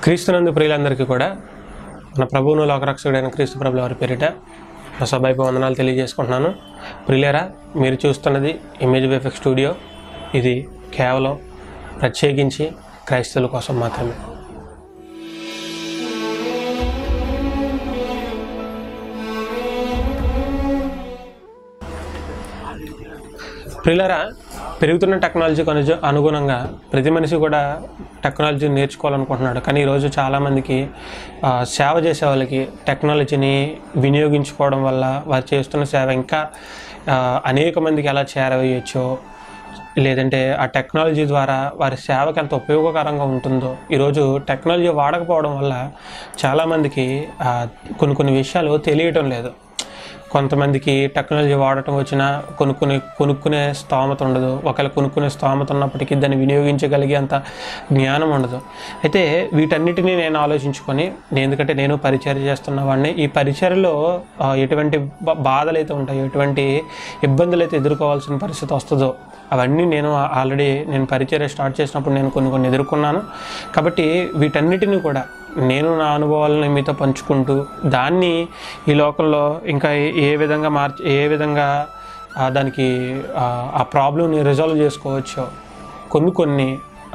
క్రీస్తునందు ప్రియులందరికీ కూడా మన ప్రభువును లోకరక్షకుడైన క్రీస్తు ప్రభుల వారి పేరిట నా సభైపు వందనాలు తెలియజేసుకుంటున్నాను ప్రియులరా మీరు చూస్తున్నది ఇమేజ్ వేఫెక్ స్టూడియో ఇది కేవలం ప్రత్యేకించి క్రైస్తవుల కోసం మాత్రమే ప్రియులరా పెరుగుతున్న టెక్నాలజీకి అను అనుగుణంగా ప్రతి మనిషి కూడా టెక్నాలజీ నేర్చుకోవాలనుకుంటున్నాడు కానీ ఈరోజు చాలామందికి ఆ, సేవ చేసే వాళ్ళకి టెక్నాలజీని వినియోగించుకోవడం వల్ల వారు చేస్తున్న సేవ ఇంకా ఆ, అనేక మందికి ఎలా చేరవేయచ్చో లేదంటే ఆ టెక్నాలజీ ద్వారా వారి సేవకి ఎంత ఉపయోగకరంగా ఉంటుందో ఈరోజు టెక్నాలజీ వాడకపోవడం వల్ల చాలామందికి ఆ, కొన్ని కొన్ని విషయాలు తెలియటం లేదు కొంతమందికి టెక్నాలజీ వాడటం వచ్చినా కొనుక్కునే కొనుక్కునే స్తోమత ఉండదు ఒకవేళ కొనుక్కునే స్తోమత ఉన్నప్పటికీ దాన్ని వినియోగించగలిగే అంత జ్ఞానం ఉండదు అయితే వీటన్నిటినీ నేను ఆలోచించుకొని నేను ఎందుకంటే నేను పరిచర్య చేస్తున్న వాడిని ఈ పరిచర్యలో ఆ, ఎటువంటి బా- బాధలు అయితే ఉంటాయో ఎటువంటి ఇబ్బందులు అయితే ఎదుర్కోవాల్సిన పరిస్థితి వస్తుందో అవన్నీ నేను ఆల్రెడీ నేను పరిచర్య స్టార్ట్ చేసినప్పుడు నేను కొన్ని కొన్ని ఎదుర్కొన్నాను కాబట్టి వీటన్నిటిని కూడా నేను నా అనుభవాలను మీతో పంచుకుంటూ దాన్ని ఈ లోకంలో ఇంకా ఏ- ఏ విధంగా మార్చి ఏ విధంగా ఆ, దానికి ఆ, ఆ ప్రాబ్లమ్ని రిజాల్వ్ చేసుకోవచ్చో కొన్ని కొన్ని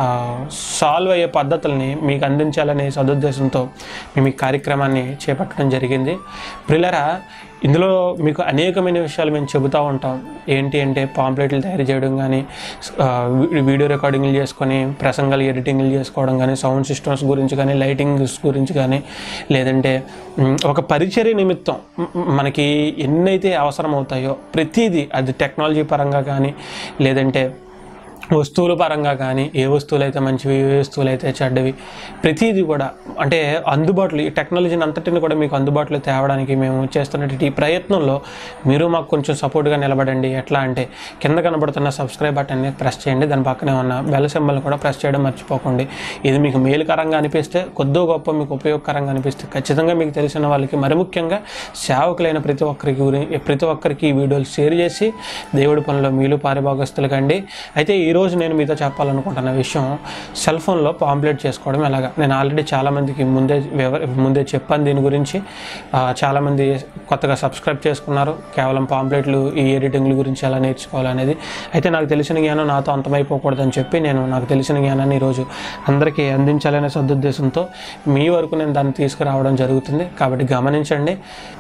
సాల్వ్ అయ్యే పద్ధతుల్ని మీకు అందించాలనే సదుద్దేశంతో మేము ఈ కార్యక్రమాన్ని చేపట్టడం జరిగింది ప్రిల్లరా ఇందులో మీకు అనేకమైన విషయాలు మేము చెబుతూ ఉంటాం ఏంటి అంటే పాంప్లెట్లు తయారు చేయడం కానీ ఆ, వీ- వీడియో రికార్డింగ్లు చేసుకొని ప్రసంగాలు ఎడిటింగ్లు చేసుకోవడం కానీ సౌండ్ సిస్టమ్స్ గురించి కానీ లైటింగ్స్ గురించి కానీ లేదంటే మ్, ఒక పరిచర్య నిమిత్తం మ్, మనకి ఎన్నైతే అవసరం అవుతాయో ప్రతిదీ అది టెక్నాలజీ పరంగా కానీ లేదంటే వస్తువుల పరంగా కానీ ఏ వస్తువులు అయితే మంచివి ఏ వస్తువులు అయితే చెడ్డవి ప్రతిదీ కూడా అంటే అందుబాటులో ఈ టెక్నాలజీని అంతటిని కూడా మీకు అందుబాటులో తేవడానికి మేము చేస్తున్నటువంటి ఈ ప్రయత్నంలో మీరు మాకు కొంచెం సపోర్ట్గా నిలబడండి ఎట్లా అంటే కింద కనబడుతున్న సబ్స్క్రైబ్ బటన్ని ప్రెస్ చేయండి దాని పక్కనే ఉన్న బెల్ సింబల్ కూడా ప్రెస్ చేయడం మర్చిపోకండి ఇది మీకు మేలుకరంగా అనిపిస్తే కొద్దో గొప్ప మీకు ఉపయోగకరంగా అనిపిస్తే ఖచ్చితంగా మీకు తెలిసిన వాళ్ళకి మరి ముఖ్యంగా సేవకులైన ప్రతి ఒక్కరికి గురి ప్రతి ఒక్కరికి ఈ వీడియోలు షేర్ చేసి దేవుడి పనిలో మీలు పారిభాగస్తులు కండి అయితే ఈరోజు నేను మీతో చెప్పాలనుకుంటున్న విషయం సెల్ ఫోన్లో పాంప్లెట్ చేసుకోవడం ఎలాగా నేను ఆల్రెడీ చాలామందికి ముందే వివర ముందే చెప్పాను దీని గురించి ఆ, చాలామంది కొత్తగా సబ్స్క్రైబ్ చేసుకున్నారు కేవలం పాంప్లెట్లు ఈ ఎడిటింగ్ల గురించి ఎలా నేర్చుకోవాలనేది అయితే నాకు తెలిసిన జ్ఞానం నాతో అంతమైపోకూడదని చెప్పి నేను నాకు తెలిసిన జ్ఞానాన్ని ఈరోజు అందరికీ అందించాలనే సదుద్దేశంతో మీ వరకు నేను దాన్ని తీసుకురావడం జరుగుతుంది కాబట్టి గమనించండి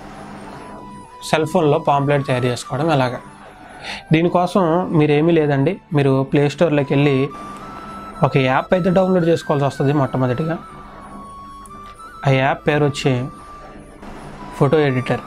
సెల్ ఫోన్లో పాంప్లెట్ తయారు చేసుకోవడం ఎలాగా దీనికోసం మీరేమీ లేదండి మీరు ప్లే స్టోర్లోకి వెళ్ళి ఒక యాప్ అయితే డౌన్లోడ్ చేసుకోవాల్సి వస్తుంది మొట్టమొదటిగా ఆ యాప్ పేరు వచ్చి ఫోటో ఎడిటర్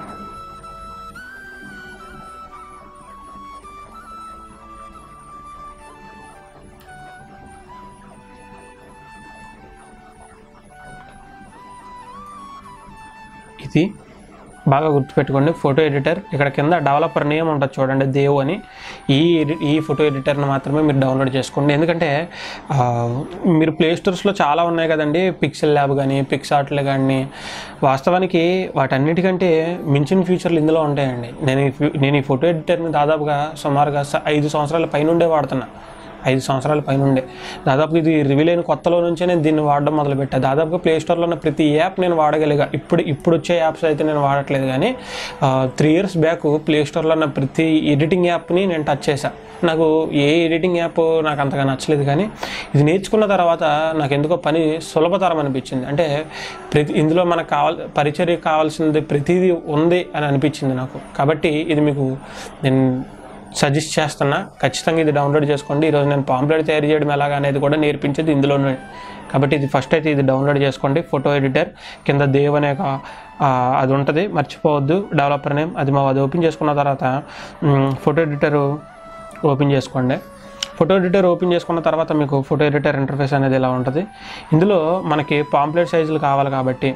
ఇది బాగా గుర్తుపెట్టుకోండి ఫోటో ఎడిటర్ ఇక్కడ కింద డెవలపర్ నేమ్ ఉంటుంది చూడండి దేవ్ అని ఈ ఎడి- ఈ ఫోటో ఎడిటర్ని మాత్రమే మీరు డౌన్లోడ్ చేసుకోండి ఎందుకంటే ఆ, మీరు ప్లే స్టోర్స్లో చాలా ఉన్నాయి కదండి పిక్సెల్ ల్యాబ్ కానీ పిక్సార్ట్లు కానీ వాస్తవానికి వాటన్నిటికంటే మించిన ఫ్యూచర్లు ఇందులో ఉంటాయండి నేను ఈ ఫ్యూ- నేను ఈ ఫోటో ఎడిటర్ని దాదాపుగా సుమారుగా స- ఐదు సంవత్సరాల పైనుండే వాడుతున్నా ఐదు సంవత్సరాల పైనుండే దాదాపు ఇది రివీల్ అయిన కొత్తలో నుంచే నేను దీన్ని వాడడం మొదలుపెట్టాను దాదాపుగా ప్లే స్టోర్లో ఉన్న ప్రతి యాప్ నేను వాడగలిగా ఇప్పుడు ఇప్పుడు వచ్చే యాప్స్ అయితే నేను వాడట్లేదు కానీ త్రీ ఇయర్స్ బ్యాక్ ప్లే స్టోర్లో ఉన్న ప్రతి ఎడిటింగ్ యాప్ని నేను టచ్ చేశాను నాకు ఏ ఎడిటింగ్ యాప్ నాకు అంతగా నచ్చలేదు కానీ ఇది నేర్చుకున్న తర్వాత నాకు ఎందుకో పని సులభతరం అనిపించింది అంటే ప్రతి ఇందులో మనకు కావాల్ పరిచర్య కావాల్సింది ప్రతిదీ ఉంది అని అనిపించింది నాకు కాబట్టి ఇది మీకు నేను సజెస్ట్ చేస్తున్నా ఖచ్చితంగా ఇది డౌన్లోడ్ చేసుకోండి ఈరోజు నేను పాంప్లెట్ తయారు చేయడం ఎలాగా అనేది కూడా నేర్పించేది ఇందులోనే కాబట్టి ఇది ఫస్ట్ అయితే ఇది డౌన్లోడ్ చేసుకోండి ఫోటో ఎడిటర్ కింద దేవ్ అనే ఒక, ఆ, అది ఉంటుంది మర్చిపోవద్దు డెవలపర్ నేమ్ అది మా అది ఓపెన్ చేసుకున్న తర్వాత మ్, ఫోటో ఎడిటర్ ఓపెన్ చేసుకోండి ఫోటో ఎడిటర్ ఓపెన్ చేసుకున్న తర్వాత మీకు ఫోటో ఎడిటర్ ఇంటర్ఫేస్ అనేది ఇలా ఉంటుంది ఇందులో మనకి పాంప్లెట్ సైజులు కావాలి కాబట్టి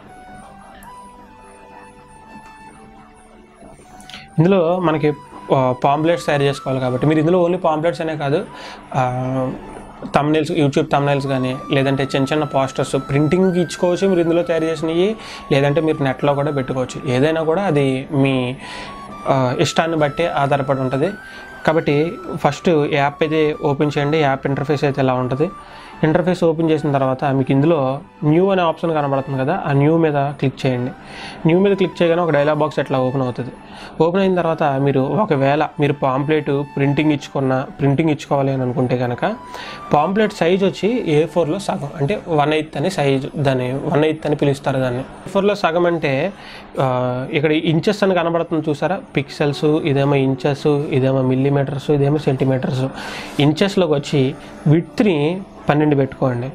ఇందులో మనకి పాంప్లెట్స్ తయారు చేసుకోవాలి కాబట్టి మీరు ఇందులో ఓన్లీ పాంప్లెట్స్ అనే కాదు తమ్నైల్స్ యూట్యూబ్ తమ్నైల్స్ కానీ లేదంటే చిన్న చిన్న పోస్టర్స్ ప్రింటింగ్ ఇచ్చుకోవచ్చు మీరు ఇందులో తయారు చేసినవి లేదంటే మీరు నెట్లో కూడా పెట్టుకోవచ్చు ఏదైనా కూడా అది మీ ఆ, ఇష్టాన్ని బట్టి ఆధారపడి ఉంటుంది కాబట్టి ఫస్ట్ యాప్ అయితే ఓపెన్ చేయండి యాప్ ఇంటర్ఫేస్ అయితే ఇలా ఉంటుంది ఇంటర్ఫేస్ ఓపెన్ చేసిన తర్వాత మీకు ఇందులో న్యూ అనే ఆప్షన్ కనబడుతుంది కదా ఆ న్యూ మీద క్లిక్ చేయండి న్యూ మీద క్లిక్ చేయగానే ఒక డైలాగ్ బాక్స్ ఎట్లా ఓపెన్ అవుతుంది ఓపెన్ అయిన తర్వాత మీరు ఒకవేళ మీరు పాంప్లెట్ ప్రింటింగ్ ఇచ్చుకున్న ప్రింటింగ్ ఇచ్చుకోవాలి అని అనుకుంటే కనుక పాంప్లెట్ సైజ్ వచ్చి ఏ ఫోర్లో సగం అంటే వన్ ఎయిత్ అని సైజ్ దాన్ని వన్ ఎయిత్ అని పిలుస్తారు దాన్ని ఏ ఫోర్లో సగం అంటే ఆ, ఇక్కడ ఇంచెస్ అని కనబడుతుంది చూసారా పిక్సెల్స్ ఇదేమో ఇంచెస్ ఇదేమో మిల్లీమీటర్స్ ఇదేమో సెంటీమీటర్స్ ఇంచెస్లోకి వచ్చి విత్ని పన్నెండు పెట్టుకోండి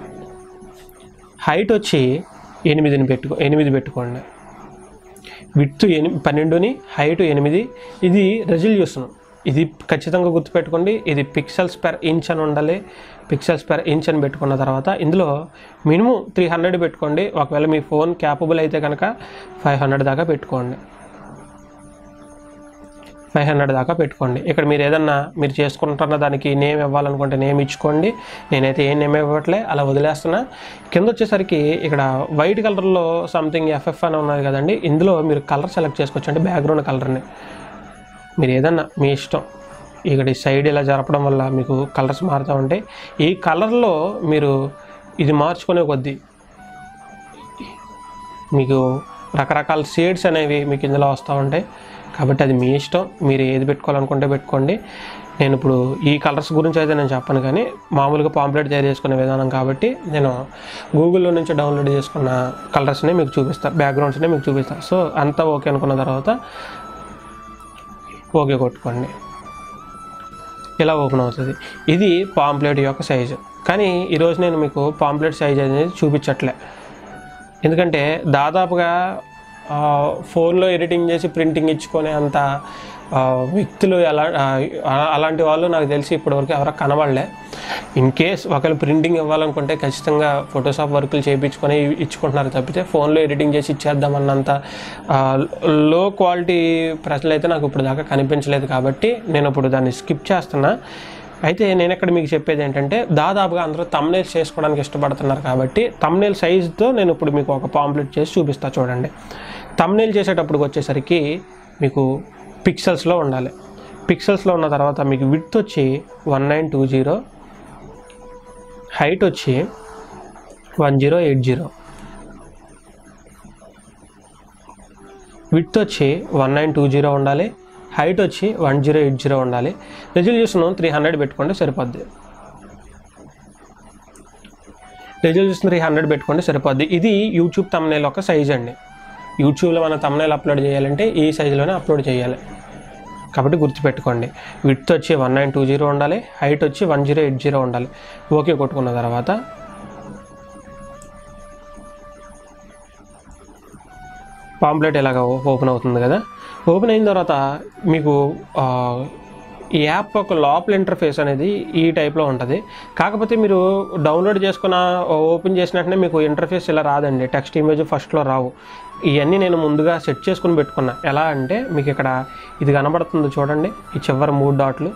హైట్ వచ్చి ఎనిమిదిని పెట్టుకో ఎనిమిది పెట్టుకోండి విత్ ఎని పన్నెండుని హైట్ ఎనిమిది ఇది రెజల్యూషన్ ఇది ఖచ్చితంగా గుర్తుపెట్టుకోండి ఇది పిక్సెల్స్ పెర్ ఇంచ్ అని ఉండాలి పిక్సెల్స్ పెర్ ఇంచ్ అని పెట్టుకున్న తర్వాత ఇందులో మినిమం త్రీ హండ్రెడ్ పెట్టుకోండి ఒకవేళ మీ ఫోన్ క్యాపబుల్ అయితే కనుక ఫైవ్ హండ్రెడ్ దాకా పెట్టుకోండి ఫైవ్ హండ్రెడ్ దాకా పెట్టుకోండి ఇక్కడ మీరు ఏదన్నా మీరు చేసుకుంటున్న దానికి నేమ్ ఇవ్వాలనుకుంటే నేమ్ ఇచ్చుకోండి నేనైతే ఏం నేమ్ ఇవ్వట్లే అలా వదిలేస్తున్నా కింద వచ్చేసరికి ఇక్కడ వైట్ కలర్లో సంథింగ్ ఎఫ్ఎఫ్ అని ఉన్నది కదండి ఇందులో మీరు కలర్ సెలెక్ట్ చేసుకోవచ్చు అంటే బ్యాక్గ్రౌండ్ కలర్ని మీరు ఏదన్నా మీ ఇష్టం ఇక్కడ ఈ సైడ్ ఇలా జరపడం వల్ల మీకు కలర్స్ మారుతూ ఉంటాయి ఈ కలర్లో మీరు ఇది మార్చుకునే కొద్దీ మీకు రకరకాల షేడ్స్ అనేవి మీకు ఇందులో వస్తూ ఉంటాయి కాబట్టి అది మీ ఇష్టం మీరు ఏది పెట్టుకోవాలనుకుంటే పెట్టుకోండి నేను ఇప్పుడు ఈ కలర్స్ గురించి అయితే నేను చెప్పను కానీ మామూలుగా పాంప్లెట్ తయారు చేసుకునే విధానం కాబట్టి నేను గూగుల్లో నుంచి డౌన్లోడ్ చేసుకున్న కలర్స్ని మీకు చూపిస్తాను బ్యాక్గ్రౌండ్స్ని మీకు చూపిస్తాను సో అంతా ఓకే అనుకున్న తర్వాత ఓకే కొట్టుకోండి ఇలా ఓపెన్ అవుతుంది ఇది పాంప్లెట్ యొక్క సైజు కానీ ఈరోజు నేను మీకు పాంప్లెట్ సైజ్ అనేది చూపించట్లే ఎందుకంటే దాదాపుగా ఆ, ఫోన్లో ఎడిటింగ్ చేసి ప్రింటింగ్ ఇచ్చుకునే అంత ఆ, వ్యక్తులు ఎలా ఆ, అలాంటి వాళ్ళు నాకు తెలిసి ఇప్పటివరకు ఎవరికి కనబడలే ఇన్ కేస్ ఒకవేళ ప్రింటింగ్ ఇవ్వాలనుకుంటే ఖచ్చితంగా ఫోటోషాప్ వర్కులు చేయించుకొని ఇచ్చుకుంటున్నారు తప్పితే ఫోన్లో ఎడిటింగ్ చేసి ఇచ్చేద్దామన్నంత లో క్వాలిటీ ప్రశ్నలు అయితే నాకు ఇప్పుడు దాకా కనిపించలేదు కాబట్టి నేను ఇప్పుడు దాన్ని స్కిప్ చేస్తున్నా అయితే నేను ఇక్కడ మీకు చెప్పేది ఏంటంటే దాదాపుగా అందరూ తమ్నేల్స్ చేసుకోవడానికి ఇష్టపడుతున్నారు కాబట్టి తమ్నేల్ సైజుతో నేను ఇప్పుడు మీకు ఒక పాంప్లెట్ చేసి చూపిస్తా చూడండి తమ్నేల్ చేసేటప్పుడు వచ్చేసరికి మీకు పిక్సెల్స్లో ఉండాలి పిక్సెల్స్లో ఉన్న తర్వాత మీకు విడ్త్ వచ్చి one nine two zero height వచ్చి one zero eight zero width వచ్చి వన్ నైన్ టూ జీరో ఉండాలి హైట్ వచ్చి వన్ జీరో ఎయిట్ జీరో ఉండాలి రెజల్యూషన్ త్రీ హండ్రెడ్ పెట్టుకుంటే సరిపోద్ది రెజల్యూషన్ త్రీ హండ్రెడ్ పెట్టుకుంటే సరిపోద్ది ఇది యూట్యూబ్ తమ్నేల్ ఒక సైజ్ అండి యూట్యూబ్లో మన తమ్నేల్ అప్లోడ్ చేయాలంటే ఈ సైజులోనే అప్లోడ్ చేయాలి కాబట్టి గుర్తుపెట్టుకోండి విడ్త్ వచ్చి వన్ నైన్ టూ జీరో ఉండాలి హైట్ వచ్చి వన్ జీరో ఎయిట్ జీరో ఉండాలి ఓకే కొట్టుకున్న తర్వాత పాంప్లెట్ ఇలాగ ఓపెన్ అవుతుంది కదా ఓపెన్ అయిన తర్వాత మీకు ఆ, ఈ యాప్ ఒక లోపల ఇంటర్ఫేస్ అనేది ఈ టైప్లో ఉంటుంది కాకపోతే మీరు డౌన్లోడ్ చేసుకున్న ఓపెన్ చేసిన వెంటనే మీకు ఇంటర్ఫేస్ ఇలా రాదండి టెక్స్ట్ ఇమేజ్ ఫస్ట్లో రావు ఇవన్నీ నేను ముందుగా సెట్ చేసుకుని పెట్టుకున్నా ఎలా అంటే మీకు ఇక్కడ ఇది కనబడుతుంది చూడండి ఈ చివరి మూడు డాట్లు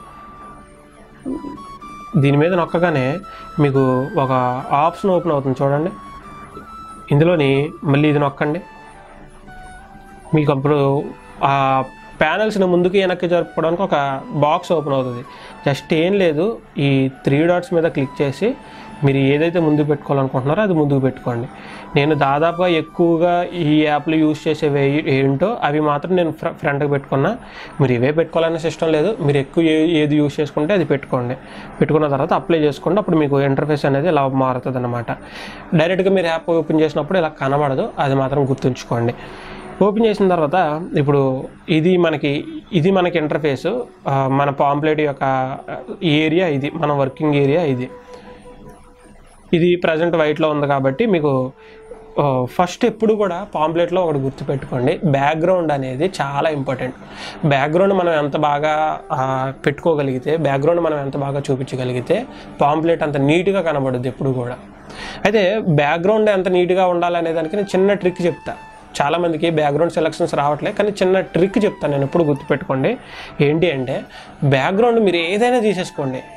దీని మీద నొక్కగానే మీకు ఒక ఆప్షన్ ఓపెన్ అవుతుంది చూడండి ఇందులోని మళ్ళీ ఇది నొక్కండి మీకు అప్పుడు ఆ ప్యానల్స్ని ముందుకి వెనక్కి జరుపుకోవడానికి ఒక బాక్స్ ఓపెన్ అవుతుంది జస్ట్ ఏం లేదు ఈ త్రీ డాట్స్ మీద క్లిక్ చేసి మీరు ఏదైతే ముందు పెట్టుకోవాలనుకుంటున్నారో అది ముందుకు పెట్టుకోండి నేను దాదాపుగా ఎక్కువగా ఈ యాప్లు యూస్ చేసేవి ఏ- ఏంటో అవి మాత్రం నేను ఫ్ర ఫ్రంట్కి పెట్టుకున్నా మీరు ఇవే పెట్టుకోవాలనే సిస్టమ్ లేదు మీరు ఎక్కువ ఏ ఏది యూస్ చేసుకుంటే అది పెట్టుకోండి పెట్టుకున్న తర్వాత అప్లై చేసుకోండి అప్పుడు మీకు ఇంటర్ఫేస్ అనేది ఇలా మారుతుంది అనమాట డైరెక్ట్గా మీరు యాప్ ఓపెన్ చేసినప్పుడు ఇలా కనబడదు అది మాత్రం గుర్తుంచుకోండి ఓపెన్ చేసిన తర్వాత ఇప్పుడు ఇది మనకి ఇది మనకి ఇంటర్ఫేస్ మన పాంప్లెట్ యొక్క ఏరియా ఇది మన వర్కింగ్ ఏరియా ఇది ఇది ప్రజెంట్ వైట్లో ఉంది కాబట్టి మీకు ఫస్ట్ ఎప్పుడు కూడా పాంప్లెట్లో ఒకటి గుర్తుపెట్టుకోండి బ్యాక్గ్రౌండ్ అనేది చాలా ఇంపార్టెంట్ బ్యాక్గ్రౌండ్ మనం ఎంత బాగా ఆ, పెట్టుకోగలిగితే బ్యాక్గ్రౌండ్ మనం ఎంత బాగా చూపించగలిగితే పాంప్లెట్ అంత నీట్గా కనబడుద్ది ఎప్పుడు కూడా అయితే బ్యాక్గ్రౌండ్ ఎంత నీట్గా ఉండాలనే దానికి నేను చిన్న ట్రిక్ చెప్తా చాలామందికి బ్యాక్గ్రౌండ్ సెలక్షన్స్ రావట్లేదు కానీ చిన్న ట్రిక్ చెప్తాను నేను ఎప్పుడు గుర్తుపెట్టుకోండి ఏంటి అంటే బ్యాక్గ్రౌండ్ మీరు ఏదైనా తీసేసుకోండి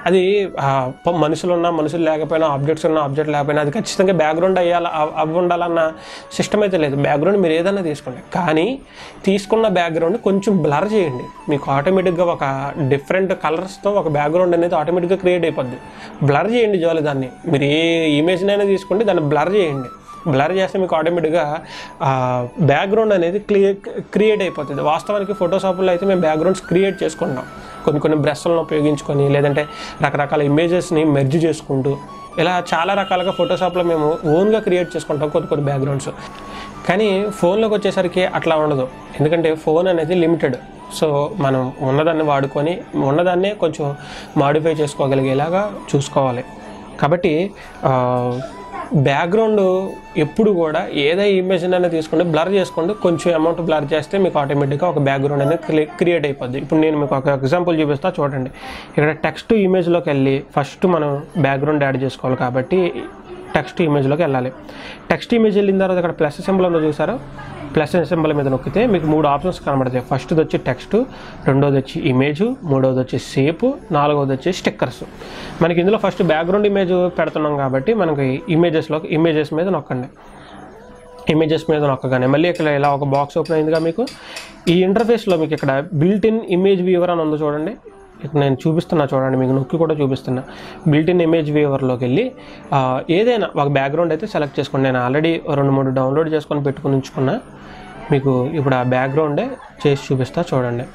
అది ఆ, ప- మనుషులు ఉన్నా మనుషులు లేకపోయినా ఆబ్జెక్ట్స్ ఉన్నా ఆబ్జెక్ట్ లేకపోయినా అది ఖచ్చితంగా బ్యాక్గ్రౌండ్ అయ్యాల అవ్- అవి ఉండాలన్న సిస్టమ్ అయితే లేదు బ్యాక్గ్రౌండ్ మీరు ఏదైనా తీసుకోండి కానీ తీసుకున్న బ్యాక్గ్రౌండ్ కొంచెం బ్లర్ చేయండి మీకు ఆటోమేటిక్గా ఒక డిఫరెంట్ కలర్స్తో ఒక బ్యాక్గ్రౌండ్ అనేది ఆటోమేటిక్గా క్రియేట్ అయిపోద్ది బ్లర్ చేయండి జాలి దాన్ని మీరు ఏ ఇమేజ్నైనా తీసుకోండి దాన్ని బ్లర్ చేయండి బ్లర్ చేస్తే మీకు ఆటోమేటిక్గా బ్యాక్గ్రౌండ్ అనేది క్లియే క్రియేట్ అయిపోతుంది వాస్తవానికి ఫోటోషాప్లో అయితే మేము బ్యాక్గ్రౌండ్స్ క్రియేట్ చేసుకుంటాం కొన్ని కొన్ని బ్రష్లను ఉపయోగించుకొని లేదంటే రకరకాల ఇమేజెస్ని మెర్జ్ చేసుకుంటూ ఇలా చాలా రకాలుగా ఫోటోషాప్లో మేము ఓన్గా క్రియేట్ చేసుకుంటాం కొన్ని కొన్ని బ్యాక్గ్రౌండ్స్ కానీ ఫోన్లోకి వచ్చేసరికి అట్లా ఉండదు ఎందుకంటే ఫోన్ అనేది లిమిటెడ్ సో మనం ఉన్నదాన్ని వాడుకొని ఉన్నదాన్నే కొంచెం మాడిఫై చేసుకోగలిగేలాగా చూసుకోవాలి కాబట్టి బ్యాక్గ్రౌండ్ ఎప్పుడు కూడా ఏదో ఇమేజ్ అయినా తీసుకోండి బ్లర్ చేసుకోండి కొంచెం అమౌంట్ బ్లర్ చేస్తే మీకు ఆటోమేటిక్గా ఒక బ్యాక్గ్రౌండ్ అనేది క్రియేట్ అయిపోద్ది ఇప్పుడు నేను మీకు ఒక ఎగ్జాంపుల్ చూపిస్తా చూడండి ఇక్కడ టెక్స్ట్ ఇమేజ్లోకి వెళ్ళి ఫస్ట్ మనం బ్యాక్గ్రౌండ్ యాడ్ చేసుకోవాలి కాబట్టి టెక్స్ట్ ఇమేజ్లోకి వెళ్ళాలి టెక్స్ట్ ఇమేజ్ వెళ్ళిన తర్వాత ఇక్కడ ప్లస్ సింబల్ ఉందో చూసారా ప్లస్ సింబల్ మీద నొక్కితే మీకు మూడు ఆప్షన్స్ కనబడతాయి ఫస్ట్ది వచ్చి టెక్స్ట్ రెండోది వచ్చి ఇమేజ్ మూడోది వచ్చి షేప్ నాలుగోది వచ్చి స్టిక్కర్స్ మనకి ఇందులో ఫస్ట్ బ్యాక్గ్రౌండ్ ఇమేజ్ పెడుతున్నాం కాబట్టి మనకి ఇమేజెస్లో ఇమేజెస్ మీద నొక్కండి ఇమేజెస్ మీద నొక్కగానే మళ్ళీ ఇక్కడ ఇలా ఒక బాక్స్ ఓపెన్ అయిందిగా మీకు ఈ ఇంటర్ఫేస్లో మీకు ఇక్కడ బిల్ట్ ఇన్ ఇమేజ్ వ్యూవర్ అని ఉందో చూడండి ఇక్కడ నేను చూపిస్తున్నా చూడండి మీకు నొక్కి కూడా చూపిస్తున్నా బిల్ట్ ఇన్ ఇమేజ్ వ్యూవర్లోకి వెళ్ళి ఆ, ఏదైనా ఒక బ్యాక్గ్రౌండ్ అయితే సెలెక్ట్ చేసుకోండి నేను ఆల్రెడీ రెండు మూడు డౌన్లోడ్ చేసుకొని పెట్టుకుని ఉంచుకున్నా మీకు ఇప్పుడు ఆ బ్యాక్గ్రౌండే చేసి చూపిస్తా చూడండి